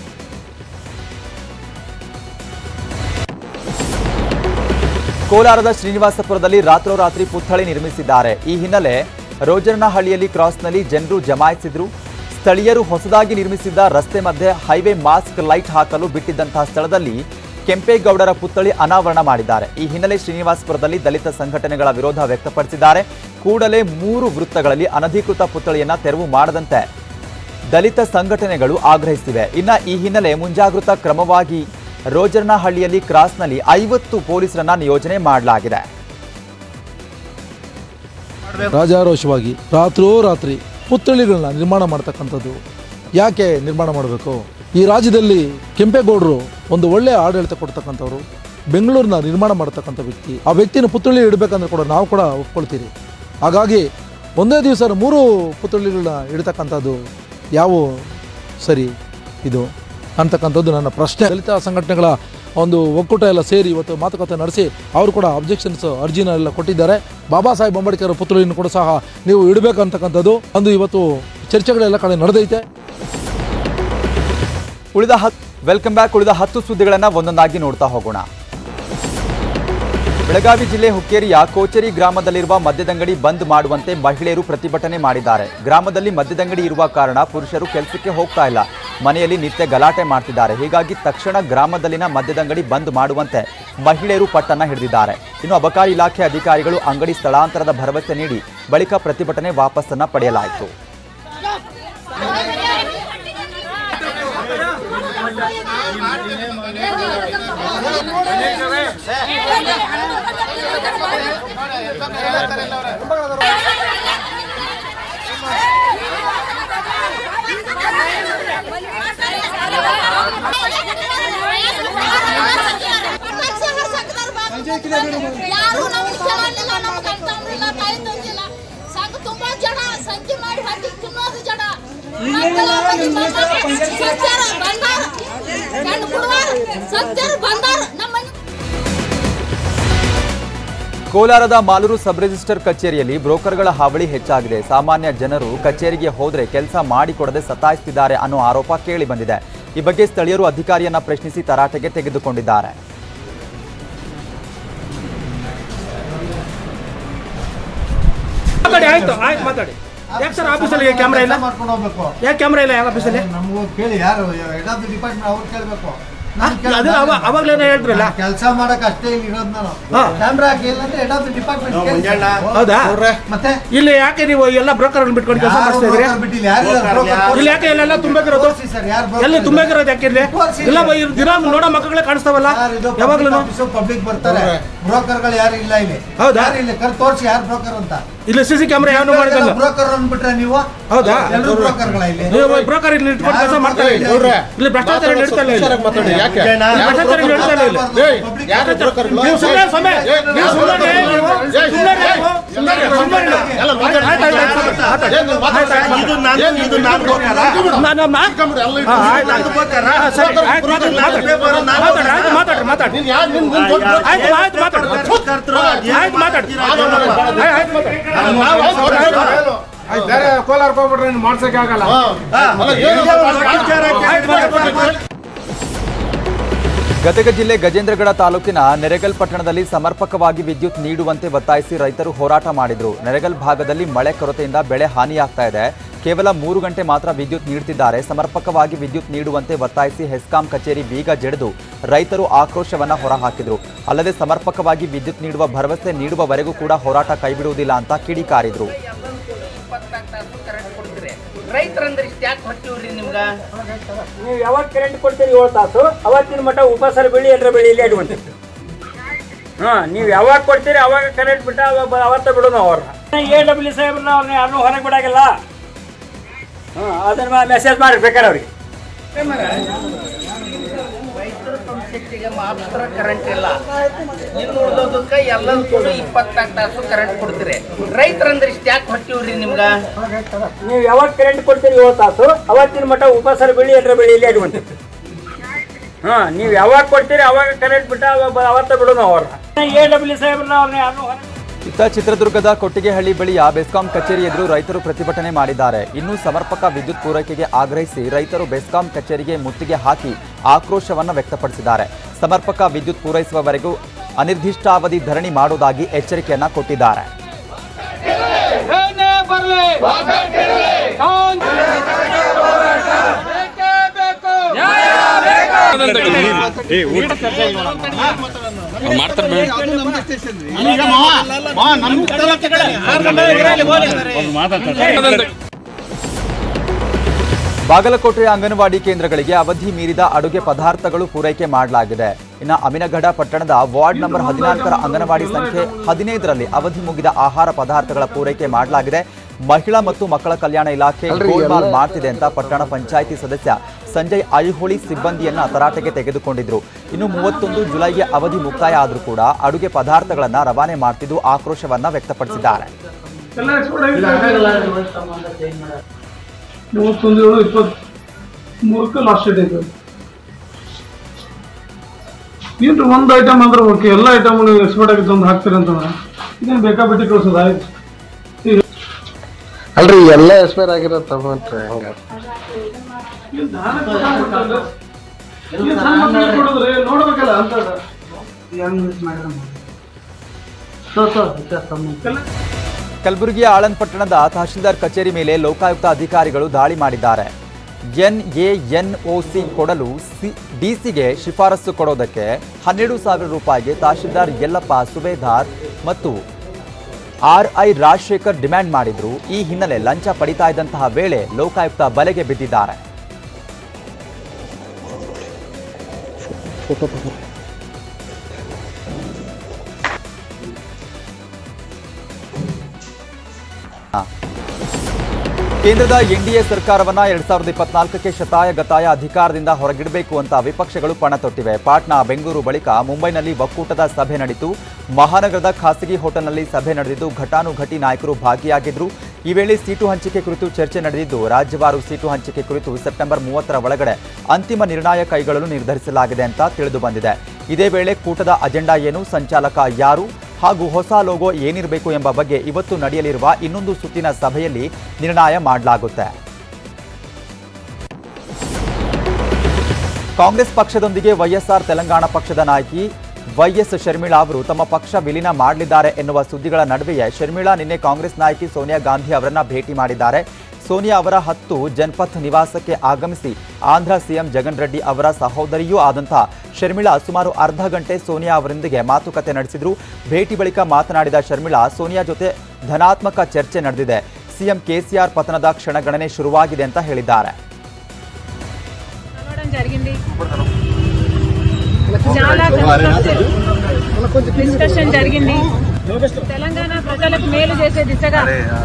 ಕೋಲಾರದ ಶ್ರೀನಿವಾಸಪುರದಲ್ಲಿ ರಾತ್ರೋರಾತ್ರಿ ಪುತ್ಥಳಿ ನಿರ್ಮಿಸಿದ್ದಾರೆ ಈ ಹಿನ್ನೆಲೆ ರೋಜನಹಳ್ಳಿಯಲ್ಲಿ ಕ್ರಾಸ್ನಲ್ಲಿ ಜನರು ಜಮಾಯಿಸಿದ್ರು ಸ್ಥಳೀಯರು ಹೊಸದಾಗಿ ನಿರ್ಮಿಸಿದ್ದ ರಸ್ತೆ ಮಧ್ಯೆ ಹೈವೇ ಮಾಸ್ಕ್ ಲೈಟ್ ಹಾಕಲು ಬಿಟ್ಟಿದ್ದಂತಹ ಸ್ಥಳದಲ್ಲಿ ಕೆಂಪೇಗೌಡರ ಪುತ್ಥಳಿ ಅನಾವರಣ ಮಾಡಿದ್ದಾರೆ ಈ ಹಿನ್ನೆಲೆ ಶ್ರೀನಿವಾಸಪುರದಲ್ಲಿ ದಲಿತ ಸಂಘಟನೆಗಳ ವಿರೋಧ ವ್ಯಕ್ತಪಡಿಸಿದ್ದಾರೆ ಕೂಡಲೇ ಮೂರು ವೃತ್ತಗಳಲ್ಲಿ ಅನಧಿಕೃತ ಪುತ್ಥಳಿಯನ್ನ ತೆರವು ಮಾಡದಂತೆ ದಲಿತ ಸಂಘಟನೆಗಳು ಆಗ್ರಹಿಸಿವೆ ಇನ್ನ ಈ ಹಿನ್ನೆಲೆ ಮುಂಜಾಗೃತಾ ಕ್ರಮವಾಗಿ ರೋಜರ್ನಹಳ್ಳಿಯಲ್ಲಿ ಕ್ರಾಸ್ನಲ್ಲಿ ಐವತ್ತು ಪೊಲೀಸರನ್ನ ನಿಯೋಜನೆ ಮಾಡಲಾಗಿದೆ ರಾಜಾರೋಷವಾಗಿ ರಾತ್ರೋ ರಾತ್ರಿ ಪುತ್ಥಳಿಗಳನ್ನ ನಿರ್ಮಾಣ ಮಾಡ್ತಕ್ಕಂಥದ್ದು ಯಾಕೆ ನಿರ್ಮಾಣ ಮಾಡಬೇಕು ಈ ರಾಜ್ಯದಲ್ಲಿ ಕೆಂಪೇಗೌಡರು ಒಂದು ಒಳ್ಳೆಯ ಆಡಳಿತ ಕೊಡ್ತಕ್ಕಂಥವ್ರು ಬೆಂಗಳೂರನ್ನ ನಿರ್ಮಾಣ ಮಾಡ್ತಕ್ಕಂಥ ವ್ಯಕ್ತಿ ಆ ವ್ಯಕ್ತಿನ ಪುತ್ಥಳಿ ಇಡಬೇಕಂದ್ರೆ ಕೂಡ ನಾವು ಕೂಡ ಒಪ್ಕೊಳ್ತೀರಿ ಹಾಗಾಗಿ ಒಂದೇ ದಿವಸ ಮೂರು ಪುತ್ಥಳಿಗಳನ್ನ ಇಡ್ತಕ್ಕಂಥದ್ದು ಯಾವ ಸರಿ ಇದು ಅಂತಕ್ಕಂಥದ್ದು ನನ್ನ ಪ್ರಶ್ನೆ ದಲಿತ ಸಂಘಟನೆಗಳ ಒಂದು ಒಕ್ಕೂಟ ಎಲ್ಲ ಸೇರಿ ಇವತ್ತು ಮಾತುಕತೆ ನಡೆಸಿ ಅವರು ಕೂಡ ಅಬ್ಜೆಕ್ಷನ್ಸ್ ಅರ್ಜಿನ ಎಲ್ಲ ಕೊಟ್ಟಿದ್ದಾರೆ ಬಾಬಾ ಸಾಹೇಬ್ ಅಂಬೇಡ್ಕರ್ ಪುತ್ಥಳಿಯನ್ನು ಕೂಡ ಸಹ ನೀವು ಇಡಬೇಕಂತಕ್ಕಂಥದ್ದು ಒಂದು ಇವತ್ತು ಚರ್ಚೆಗಳೆಲ್ಲ ಕಡೆ ನಡೆದೈತೆ ಉಳಿದ ಹತ್ ವೆಲ್ಕಮ್ ಬ್ಯಾಕ್ ಉಳಿದ ಹತ್ತು ಸುದ್ದಿಗಳನ್ನ ಒಂದೊಂದಾಗಿ ನೋಡ್ತಾ ಹೋಗೋಣ ಬೆಳಗಾವಿ ಜಿಲ್ಲೆ ಹುಕ್ಕೇರಿಯ ಕೋಚರಿ ಗ್ರಾಮದಲ್ಲಿರುವ ಮದ್ಯದಂಗಡಿ ಬಂದ್ ಮಾಡುವಂತೆ ಮಹಿಳೆಯರು ಪ್ರತಿಭಟನೆ ಮಾಡಿದ್ದಾರೆ ಗ್ರಾಮದಲ್ಲಿ ಮದ್ಯದಂಗಡಿ ಇರುವ ಕಾರಣ ಪುರುಷರು ಕೆಲಸಕ್ಕೆ ಹೋಗ್ತಾ ಇಲ್ಲ ಮನೆಯಲ್ಲಿ ನಿತ್ಯ ಗಲಾಟೆ ಮಾಡ್ತಿದ್ದಾರೆ ಹೀಗಾಗಿ ತಕ್ಷಣ ಗ್ರಾಮದಲ್ಲಿನ ಮದ್ಯದಂಗಡಿ ಬಂದ್ ಮಾಡುವಂತೆ ಮಹಿಳೆಯರು ಪಟ್ಟನ್ನ ಹಿಡಿದಿದ್ದಾರೆ ಇನ್ನು ಅಬಕಾರಿ ಇಲಾಖೆ ಅಧಿಕಾರಿಗಳು ಅಂಗಡಿ ಸ್ಥಳಾಂತರದ ಭರವಸೆ ನೀಡಿ ಬಳಿಕ ಪ್ರತಿಭಟನೆ ವಾಪಸ್ಸನ್ನ ಪಡೆಯಲಾಯಿತು ಯಾರು ನಮ್ಗೆ ಕೇಳಲಿಲ್ಲ ನಮ್ಗೆ ಅರ್ಥ ಮಾಡಿಲ್ಲ ತಾಯಿ ತಂದಿಲ್ಲ ಸಂಘ ತುಂಬಾ ಜನ ಸಂಖ್ಯೆ ಮಾಡಿ ಹಾಕಿ ತಿನ್ನೋದು ಜನ ಮಕ್ಕಳ ಮನೆ ಮಕ್ಕಳು ಸತ್ಯರ ಬಂದಾರ ಗಂಡು ಹುಡುಗರು ಸತ್ಯರ ಬಂದಾರ ನಮ್ಮ ಮನೆ ಕೋಲಾರದ ಮಾಲೂರು ಸಬ್ ರಿಜಿಸ್ಟರ್ ಕಚೇರಿಯಲ್ಲಿ ಬ್ರೋಕರ್ಗಳ ಹಾವಳಿ ಹೆಚ್ಚಾಗಿದೆ ಸಾಮಾನ್ಯ ಜನರು ಕಚೇರಿಗೆ ಹೋದ್ರೆ ಕೆಲಸ ಮಾಡಿಕೊಡದೆ ಸತಾಯಿಸ್ತಿದ್ದಾರೆ ಅನ್ನೋ ಆರೋಪ ಕೇಳಿ ಬಂದಿದೆ ಈ ಬಗ್ಗೆ ಸ್ಥಳೀಯರು ಅಧಿಕಾರಿಯನ್ನ ಪ್ರಶ್ನಿಸಿ ತರಾಟೆಗೆ ತೆಗೆದುಕೊಂಡಿದ್ದಾರೆ ಮಾತಾಡಿ ಆಯ್ತು ಆಯ್ತು ಮಾತಾಡಿ ಯಾಕೆ ಸರ್ ಆಫೀಸಲ್ಲಿ ಕ್ಯಾಮ್ರಾ ಇಲ್ಲ ಮಾಡ್ಕೊಂಡು ಹೋಗ್ಬೇಕು ಯಾಕೆ ಕ್ಯಾಮ್ರಾ ಇಲ್ಲ ಯಾವ ಆಫೀಸಲ್ಲಿ ನಮಗೂ ಕೇಳಿ ಯಾರು ಹೆಡ್ ಆಫ್ ದಿ ಡಿಪಾರ್ಟ್ಮೆಂಟ್ ಅವ್ರು ಕೇಳಬೇಕು ಅದು ಅವ- ಅವಾಗ್ಲೇನೆ ಹೇಳ್ದ್ರಲ್ಲ ಕೆಲಸ ಮಾಡಕ್ ಅಷ್ಟೇ ಇಲ್ಲಿ ಇರೋದು ನಾನು ಹಾ. ಕ್ಯಾಮ್ರಾ ಹಾಕಿಲ್ಲ ಅಂದ್ರೆ ಹೆಡ್ ಆಫ್ ದಿ ಡಿಪಾರ್ಟ್ಮೆಂಟ್ ಹೌದಾ ಮತ್ತೆ ಇಲ್ಲಿ ಯಾಕೆ ನೀವು ಎಲ್ಲ ಬ್ರೋಕರ್ ಬಿಟ್ಕೊಂಡು ಕೆಲಸ ಯಾರು ಮಾಡ್ತಾ ಇದ್ರಿ broker ಬಿಟ್ಟಿಲ್ಲ ಯಾರು broker ಇಲ್ಲಿ ಯಾಕೆ ಇಲ್ಲೆಲ್ಲ ತುಂಬೇಕಿರೋದು ತೋರ್ಸಿ ಸರ್ ಯಾರು broker ಎಲ್ಲಿ ತುಂಬೇಕಿರೋದು ಯಾಕೆ ಇಲ್ಲಿ ತೋರ್ಸಿ. ಇಲ್ಲ ಬೈ, ಇವ್ರು ದಿನ ನೋಡೋ ಮಕ್ಕಳೇ ಕಾಣಿಸ್ತಾವಲ್ಲ ಯಾವಾಗ್ಲೂ ಪಬ್ಲಿಕ್ ಬರ್ತಾರೆ ಬ್ರೋಕರ್ಗಳು ಯಾರು ಇಲ್ಲ ಇಲ್ಲಿ ಹೌದಾ? ಯಾರು ಇಲ್ಲ ಕರ್ ತೋರ್ಸಿ ಯಾರು ಬ್ರೋಕರ್ ಅಂತ ಇಲ್ಲಿ ಸಿ ಸಿ ಕ್ಯಾಮ್ರಾ ಯಾರು ಮಾಡಿದಲ್ಲ ಬ್ರೋಕರ್ ಅಂದ್ಬಿಟ್ರೆ ನೀವು ಹೌದಾ? ಎಲ್ಲರೂ ಬ್ರೋಕರ್ಗಳ ಇಲ್ಲಿ ನೀವು ಬ್ರೋಕರ್ ಇಲ್ಲಿ ಇಟ್ಕೊಂಡು ಕೆಲಸ ಮಾಡ್ತಾರೆ ಇಲ್ಲಿ ಇಲ್ಲಿ ಭ್ರಷ್ಟಾಚಾರ ನಡೀತಾ ಇಲ್ಲ ಇಲ್ಲಿ. ಭ್ರಷ್ಟಾಚಾರ ನಡೀತಾ ಇಲ್ಲ ಇಲ್ಲಿ. ನೀವು ಸುಮ್ಮನೆ ಸುಮ್ಮನೆ ನೀವು ಸುಮ್ಮನೆ ನೀವು ಸುಮ್ಮನೆ ನೀವು ಸುಮ್ಮನೆ ಸುಮ್ಮನೆ ಆಯ್ತು, ಆಯ್ತು, ಆಯ್ತು, ಮಾತಾಡಿ. ಇದು ನಾನು ಇದು ನಾನು ಬ್ರೋಕರ? ನಾನು ನಮ್ಮ ಹಾ, ಆಯ್ತು, ಆಯ್ತು. ಹಾ, ಸರಿ, ಆಯ್ತು, ಮಾತಾಡಿ, ಮಾತಾಡಿ. ಮಾತಾಡಿ, ಆಯ್ತು, ಮಾತಾಡಿ, ಮಾತಾಡಿ. ಆಯ್ತು, ಆಯ್ತು, ಮಾತಾಡಿ. ಕರ್ತೃ ಆಯ್ತು, ಮಾತಾಡಿ. ಆಯ್ತು, ಮಾತಾಡಿ. ಕೋಲಾರಕ್ಕೆ ಹೋಗ್ಬಿಟ್ರೆ ಮಾಡ್ಸಕ್ಕೆ ಆಗಲ್ಲ ಗದಗ ಜಿಲ್ಲೆ ಗಜೇಂದ್ರಗಡ ತಾಲೂಕಿನ ನೆರೆಗಲ್ ಪಟ್ಟಣದಲ್ಲಿ ಸಮರ್ಪಕವಾಗಿ ವಿದ್ಯುತ್ ನೀಡುವಂತೆ ಒತ್ತಾಯಿಸಿ ರೈತರು ಹೋರಾಟ ಮಾಡಿದ್ರು ನೆರೆಗಲ್ ಭಾಗದಲ್ಲಿ ಮಳೆ ಕೊರತೆಯಿಂದ ಬೆಳೆ ಹಾನಿಯಾಗ್ತಾ ಇದೆ ಕೇವಲ ಮೂರು ಗಂಟೆ ಮಾತ್ರ ವಿದ್ಯುತ್ ನೀಡುತ್ತಿದ್ದಾರೆ ಸಮರ್ಪಕವಾಗಿ ವಿದ್ಯುತ್ ನೀಡುವಂತೆ ಒತ್ತಾಯಿಸಿ ಹೆಸ್ಕಾಂ ಕಚೇರಿ ಬೀಗ ಜಡಿದು ರೈತರು ಆಕ್ರೋಶವನ್ನ ಹೊರಹಾಕಿದ್ರು ಅಲ್ಲದೆ ಸಮರ್ಪಕವಾಗಿ ವಿದ್ಯುತ್ ನೀಡುವ ಭರವಸೆ ನೀಡುವವರೆಗೂ ಕೂಡ ಹೋರಾಟ ಕೈಬಿಡುವುದಿಲ್ಲ ಅಂತ ಕಿಡಿಕಾರಿದ್ರು ರೈತರಂದ್ರೆ ಇಷ್ಟ ಯಾಕೆ ಹೊಟ್ಟಿವ್ರಿ ನಿಮ್ಗ ನೀವು ಯಾವಾಗ ಕರೆಂಟ್ ಕೊಡ್ತೀರಿ ಏಳು ತಾಸು ಅವತ್ತಿನ ಮಟ್ಟ ಉಪವಾಸ ಬೆಳಿ ಎಲ್ಲರ ಬೆಳಿ ಇಲ್ಲಿ ಅಡ್ವಂತೆ ಹಾಂ ನೀವು ಯಾವಾಗ ಕೊಡ್ತೀರಿ ಅವಾಗ ಕರೆಂಟ್ ಬಿಟ್ಟ ಅವಾಗ ಬ- ಅವತ್ತ ಬಿಡೋಣ ಅವ್ರನ್ನ ಎ ಡಬ್ಲ್ಯೂ ಸಾಹೇಬ್ರನ್ನ ಅವ್ರನ್ನ ಯಾರನ್ನೂ ಹೊರಗೆ ಬಿಡಾಗಿಲ್ಲ ಹಾಂ ಅದನ್ನ ಮೆಸೇಜ್ ಮಾಡಿ ಬೇಕಾರೆ ಅವ್ರಿಗೆ ಪ್ರಾಜೆಕ್ಟಿಗೆ ಮಾತ್ರ ಕರೆಂಟ್ ಇಲ್ಲ ಇನ್ನು ಉಳಿದೋದಕ್ಕೆ ಎಲ್ಲದಕ್ಕೂ ಇಪ್ಪತ್ನಾಲ್ಕು ತಾಸು ಕರೆಂಟ್ ಕೊಡ್ತೀರಿ ರೈತರಂದ್ರೆ ಇಷ್ಟು ಯಾಕೆ ಹೊಟ್ಟಿವ್ರಿ ನಿಮ್ಗೆ ನೀವು ಯಾವಾಗ ಕರೆಂಟ್ ಕೊಡ್ತೀರಿ ಏಳು ತಾಸು ಅವತ್ತಿನ ಮಟ್ಟ ಉಪಸರ ಬೆಳಿ ಎದ್ರ ಬೆಳಿಲಿ ಅಡ್ವಂತ ಹಾ ನೀವು ಯಾವಾಗ ಕೊಡ್ತೀರಿ ಅವಾಗ ಕರೆಂಟ್ ಬಿಟ್ಟ ಅವಾಗ ಅವತ್ತ ಬಿಡೋಣ ಅವ್ರನ್ನ ಎ ಡಬ್ಲ್ಯೂ ಸಾಹೇಬ್ರನ್ನ ಅವ್ರನ್ನ ಯಾರನ್ನೂ ಹೊರಗೆ ಇತ್ತ ಚಿತ್ರದುರ್ಗದ ಕೊಟ್ಟಿಗೆಹಳ್ಳಿ ಬಳಿಯ ಬೆಸ್ಕಾಂ ಕಚೇರಿ ಎದುರು ರೈತರು ಪ್ರತಿಭಟನೆ ಮಾಡಿದ್ದಾರೆ ಇನ್ನು ಸಮರ್ಪಕ ವಿದ್ಯುತ್ ಪೂರೈಕೆಗೆ ಆಗ್ರಹಿಸಿ ರೈತರು ಬೆಸ್ಕಾಂ ಕಚೇರಿಗೆ ಮುತ್ತಿಗೆ ಹಾಕಿ ಆಕ್ರೋಶವನ್ನು ವ್ಯಕ್ತಪಡಿಸಿದ್ದಾರೆ ಸಮರ್ಪಕ ವಿದ್ಯುತ್ ಪೂರೈಸುವವರೆಗೂ ಅನಿರ್ದಿಷ್ಟಾವಧಿ ಧರಣಿ ಮಾಡುವುದಾಗಿ ಎಚ್ಚರಿಕೆಯನ್ನ ಕೊಟ್ಟಿದ್ದಾರೆ ಬಾಗಲಕೋಟೆಯ ಅಂಗನವಾಡಿ ಕೇಂದ್ರಗಳಿಗೆ ಅವಧಿ ಮೀರಿದ ಅಡುಗೆ ಪದಾರ್ಥಗಳು ಪೂರೈಕೆ ಮಾಡಲಾಗಿದೆ ಇನ್ನು ಅಮಿನಗಢ ಪಟ್ಟಣದ ವಾರ್ಡ್ ನಂಬರ್ ಹದಿನಾಲ್ಕರ ಅಂಗನವಾಡಿ ಸಂಖ್ಯೆ ಹದಿನೈದರಲ್ಲಿ ಅವಧಿ ಮುಗಿದ ಆಹಾರ ಪದಾರ್ಥಗಳ ಪೂರೈಕೆ ಮಾಡಲಾಗಿದೆ ಮಹಿಳಾ ಮತ್ತು ಮಕ್ಕಳ ಕಲ್ಯಾಣ ಇಲಾಖೆ ಗೋಲ್ಮಾಲ್ ಮಾಡ್ತಿದೆ ಅಂತ ಪಟ್ಟಣ ಪಂಚಾಯಿತಿ ಸದಸ್ಯ ಸಂಜಯ್ ಐಹೊಳಿ ಸಿಬ್ಬಂದಿಯನ್ನ ತರಾಟೆಗೆ ತೆಗೆದುಕೊಂಡಿದ್ರು ಇನ್ನು ಮೂವತ್ತೊಂದು ಜುಲೈಗೆ ಅವಧಿ ಮುಕ್ತಾಯ ಆದರೂ ಕೂಡ ಅಡುಗೆ ಪದಾರ್ಥಗಳನ್ನ ರವಾನೆ ಮಾಡ್ತಿದ್ದು ಆಕ್ರೋಶವನ್ನ ವ್ಯಕ್ತಪಡಿಸಿದ್ದಾರೆ ಮೂವತ್ತೊಂದು ಏಳು ಇಪ್ಪತ್ತ್ ಮೂರಕ್ಕೆ ಲಾಸ್ಟ್ ಡೇಟ್ ಐತೆ ಏನ್ರಿ ಒಂದು ಐಟಮ್ ಅಂದ್ರೆ ಓಕೆ ಎಲ್ಲ ಐಟಮ್ ಎಕ್ಸ್ಪರ್ಟ್ ಆಗಿ ತಂದು ಹಾಕ್ತೀರಿ ಅಂತ ಇದೇನು ಬೇಕಾಬಿಟ್ಟು ಕಳ್ಸೋದು ಆಯ್ತು ಈಗ ಅಲ್ರಿ ಎಲ್ಲ ಎಕ್ಸ್ಪೈರ್ ಆಗಿರೋ ತಗೊಂಡ್ರಿ ಹಂಗ ಏನ್ ದಾನ ಕೊಟ್ಟಾಗ್ಬಿಟ್ಟಲ್ಲ? ಏನ್ ಸಣ್ಣ ಮಕ್ಳಿಗೆ ಕೊಡೋದ್ರಿ ನೋಡ್ಬೇಕಲ್ಲ ಅಂತ ಕಲಬುರಗಿಯ ಆಳಂದ್ ಪಟ್ಟಣದ ತಹಶೀಲ್ದಾರ್ ಕಚೇರಿ ಮೇಲೆ ಲೋಕಾಯುಕ್ತ ಅಧಿಕಾರಿಗಳು ದಾಳಿ ಮಾಡಿದ್ದಾರೆ ಎನ್ಎಎನ್ಒಸಿ ಕೊಡಲು ಸಿ ಡಿಸಿಗೆ ಶಿಫಾರಸು ಕೊಡೋದಕ್ಕೆ ಹನ್ನೆರಡು ಸಾವಿರ ರೂಪಾಯಿಗೆ ತಹಶೀಲ್ದಾರ್ ಯಲ್ಲಪ್ಪ ಸುಬೇದಾರ್ ಮತ್ತು ಆರ್ಐ ರಾಜಶೇಖರ್ ಡಿಮ್ಯಾಂಡ್ ಮಾಡಿದ್ರು ಈ ಹಿನ್ನೆಲೆ ಲಂಚ ಪಡಿತಾ ಇದ್ದಂತಹ ವೇಳೆ ಲೋಕಾಯುಕ್ತ ಬಲೆಗೆ ಬಿದ್ದಿದ್ದಾರೆ ಕೇಂದ್ರದ ಎನ್ಡಿಎ ಸರ್ಕಾರವನ್ನ ಎರಡ್ ಸಾವಿರದ ಇಪ್ಪತ್ನಾಲ್ಕಕ್ಕೆ ಶತಾಯ ಗತಾಯ ಅಧಿಕಾರದಿಂದ ಹೊರಗಿಡಬೇಕು ಅಂತ ವಿಪಕ್ಷಗಳು ಪಣ ತೊಟ್ಟಿವೆ ಪಾಟ್ನಾ ಬೆಂಗಳೂರು ಬಳಿಕ ಮುಂಬೈನಲ್ಲಿ ಒಕ್ಕೂಟದ ಸಭೆ ನಡೆಯಿತು ಮಹಾನಗರದ ಖಾಸಗಿ ಹೋಟೆಲ್ನಲ್ಲಿ ಸಭೆ ನಡೆದಿದ್ದು ಘಟಾನುಘಟಿ ನಾಯಕರು ಭಾಗಿಯಾಗಿದ್ರು ಈ ವೇಳೆ ಸೀಟು ಹಂಚಿಕೆ ಕುರಿತು ಚರ್ಚೆ ನಡೆದಿದ್ದು ರಾಜ್ಯವಾರು ಸೀಟು ಹಂಚಿಕೆ ಕುರಿತು ಸೆಪ್ಟೆಂಬರ್ ಮೂವತ್ತರ ಒಳಗಡೆ ಅಂತಿಮ ನಿರ್ಣಯ ಕೈಗೊಳ್ಳಲು ನಿರ್ಧರಿಸಲಾಗಿದೆ ಅಂತ ತಿಳಿದು ಬಂದಿದೆ ಇದೇ ವೇಳೆ ಕೂಟದ ಅಜೆಂಡಾ ಏನು ಸಂಚಾಲಕ ಯಾರು ಹಾಗೂ ಹೊಸ ಲೋಗೋ ಏನಿರಬೇಕು ಎಂಬ ಬಗ್ಗೆ ಇವತ್ತು ನಡೆಯಲಿರುವ ಇನ್ನೊಂದು ಸುತ್ತಿನ ಸಭೆಯಲ್ಲಿ ನಿರ್ಣಯ ಮಾಡಲಾಗುತ್ತೆ ಕಾಂಗ್ರೆಸ್ ಪಕ್ಷದೊಂದಿಗೆ ವೈಎಸ್ಆರ್ ತೆಲಂಗಾಣ ಪಕ್ಷದ ನಾಯಕಿ ವೈಎಸ್ ಶರ್ಮಿಳಾ ಅವರು ತಮ್ಮ ಪಕ್ಷ ವಿಲೀನ ಮಾಡಲಿದ್ದಾರೆ ಎನ್ನುವ ಸುದ್ದಿಗಳ ನಡುವೆಯೇ ಶರ್ಮಿಳಾ ನಿನ್ನೆ ಕಾಂಗ್ರೆಸ್ ನಾಯಕಿ ಸೋನಿಯಾ ಗಾಂಧಿ ಅವರನ್ನ ಭೇಟಿ ಮಾಡಿದ್ದಾರೆ ಸೋನಿಯಾ ಅವರ ಹತ್ತು ಜನಪಥ್ ನಿವಾಸಕ್ಕೆ ಆಗಮಿಸಿ ಆಂಧ್ರ ಸಿಎಂ ಜಗನ್ ರೆಡ್ಡಿ ಅವರ ಸಹೋದರಿಯೂ ಆದಂತಹ ಶರ್ಮಿಳಾ ಸುಮಾರು ಅರ್ಧ ಗಂಟೆ ಸೋನಿಯಾ ಅವರೊಂದಿಗೆ ಮಾತುಕತೆ ನಡೆಸಿದ್ರು ಭೇಟಿ ಬಳಿಕ ಮಾತನಾಡಿದ ಶರ್ಮಿಳಾ ಸೋನಿಯಾ ಜೊತೆ ಧನಾತ್ಮಕ ಚರ್ಚೆ ನಡೆದಿದೆ ಸಿಎಂ ಕೆಸಿಆರ್ ಪತನದ ಕ್ಷಣಗಣನೆ ಶುರುವಾಗಿದೆ ಅಂತ ಹೇಳಿದ್ದಾರೆ కలవడం జరిగింది చాలా డిస్కషన్ జరిగింది తెలంగాణ ప్రజలకు మేలు చేసే దిశగా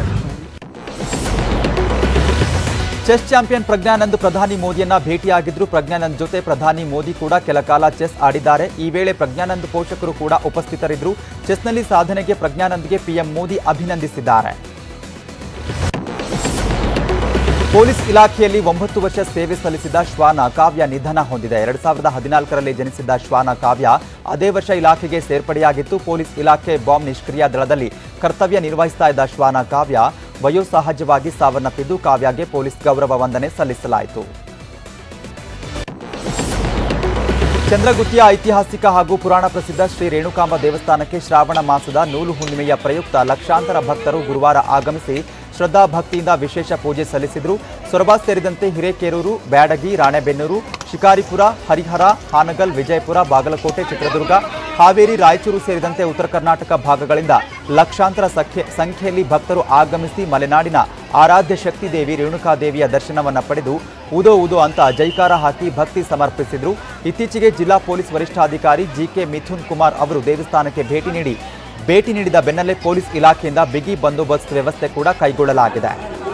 ಚೆಸ್ ಚಾಂಪಿಯನ್ ಪ್ರಜ್ಞಾನಂದ್ ಪ್ರಧಾನಿ ಮೋದಿಯನ್ನ ಭೇಟಿಯಾಗಿದ್ರು ಪ್ರಜ್ಞಾನಂದ್ ಜೊತೆ ಪ್ರಧಾನಿ ಮೋದಿ ಕೂಡ ಕೆಲ ಕಾಲ ಚೆಸ್ ಆಡಿದ್ದಾರೆ ಈ ವೇಳೆ ಪ್ರಜ್ಞಾನಂದ್ ಪೋಷಕರು ಕೂಡ ಉಪಸ್ಥಿತರಿದ್ದರು ಚೆಸ್ನಲ್ಲಿ ಸಾಧನೆಗೆ ಪ್ರಜ್ಞಾನಂದ್ಗೆ ಪಿಎಂ ಮೋದಿ ಅಭಿನಂದಿಸಿದ್ದಾರೆ ಪೊಲೀಸ್ ಇಲಾಖೆಯಲ್ಲಿ ಒಂಬತ್ತು ವರ್ಷ ಸೇವೆ ಸಲ್ಲಿಸಿದ ಶ್ವಾನ ಕಾವ್ಯ ನಿಧನ ಹೊಂದಿದೆ ಎರಡ್ ಸಾವಿರದ ಹದಿನಾಲ್ಕರಲ್ಲಿ ಜನಿಸಿದ್ದ ಶ್ವಾನ ಕಾವ್ಯ ಅದೇ ವರ್ಷ ಇಲಾಖೆಗೆ ಸೇರ್ಪಡೆಯಾಗಿತ್ತು ಪೊಲೀಸ್ ಇಲಾಖೆ ಬಾಂಬ್ ನಿಷ್ಕ್ರಿಯ ದಳದಲ್ಲಿ ಕರ್ತವ್ಯ ನಿರ್ವಹಿಸ್ತಾ ಇದ್ದ ಶ್ವಾನ ಕಾವ್ಯ ವಯೋಸಹಜವಾಗಿ ಸಾವನ್ನಪ್ಪಿದ್ದು ಕಾವ್ಯಗೆ ಪೊಲೀಸ್ ಗೌರವ ವಂದನೆ ಸಲ್ಲಿಸಲಾಯಿತು ಚಂದ್ರಗುತ್ತಿಯ ಐತಿಹಾಸಿಕ ಹಾಗೂ ಪುರಾಣ ಪ್ರಸಿದ್ಧ ಶ್ರೀ ರೇಣುಕಾಂಬ ದೇವಸ್ಥಾನಕ್ಕೆ ಶ್ರಾವಣ ಮಾಸದ ನೂಲು ಹುಣ್ಣಿಮೆಯ ಪ್ರಯುಕ್ತ ಲಕ್ಷಾಂತರ ಭಕ್ತರು ಗುರುವಾರ ಆಗಮಿಸಿ ಶ್ರದ್ಧಾ ಭಕ್ತಿಯಿಂದ ವಿಶೇಷ ಪೂಜೆ ಸಲ್ಲಿಸಿದರು ಸೊರಬ ಸೇರಿದಂತೆ ಹಿರೇಕೆರೂರು ಬ್ಯಾಡಗಿ ರಾಣೆಬೆನ್ನೂರು ಶಿಕಾರಿಪುರ ಹರಿಹರ ಹಾನಗಲ್ ವಿಜಯಪುರ ಬಾಗಲಕೋಟೆ ಚಿತ್ರದುರ್ಗ ಹಾವೇರಿ ರಾಯಚೂರು ಸೇರಿದಂತೆ ಉತ್ತರ ಕರ್ನಾಟಕ ಭಾಗಗಳಿಂದ ಲಕ್ಷಾಂತರ ಸಂಖ್ಯೆ ಸಂಖ್ಯೆಯಲ್ಲಿ ಭಕ್ತರು ಆಗಮಿಸಿ ಮಲೆನಾಡಿನ ಆರಾಧ್ಯ ಶಕ್ತಿ ದೇವಿ ರೇಣುಕಾದೇವಿಯ ದರ್ಶನವನ್ನ ಪಡೆದು ಉದೋ ಉದೋ ಅಂತ ಜೈಕಾರ ಹಾಕಿ ಭಕ್ತಿ ಸಮರ್ಪಿಸಿದ್ರು ಇತ್ತೀಚೆಗೆ ಜಿಲ್ಲಾ ಪೊಲೀಸ್ ವರಿಷ್ಠಾಧಿಕಾರಿ ಜಿಕೆ ಮಿಥುನ್ ಕುಮಾರ್ ಅವರು ದೇವಸ್ಥಾನಕ್ಕೆ ಭೇಟಿ ನೀಡಿ ಭೇಟಿ ನೀಡಿದ ಬೆನ್ನಲ್ಲೇ ಪೊಲೀಸ್ ಇಲಾಖೆಯಿಂದ ಬಿಗಿ ಬಂದೋಬಸ್ತ್ ವ್ಯವಸ್ಥೆ ಕೂಡ ಕೈಗೊಳ್ಳಲಾಗಿದೆ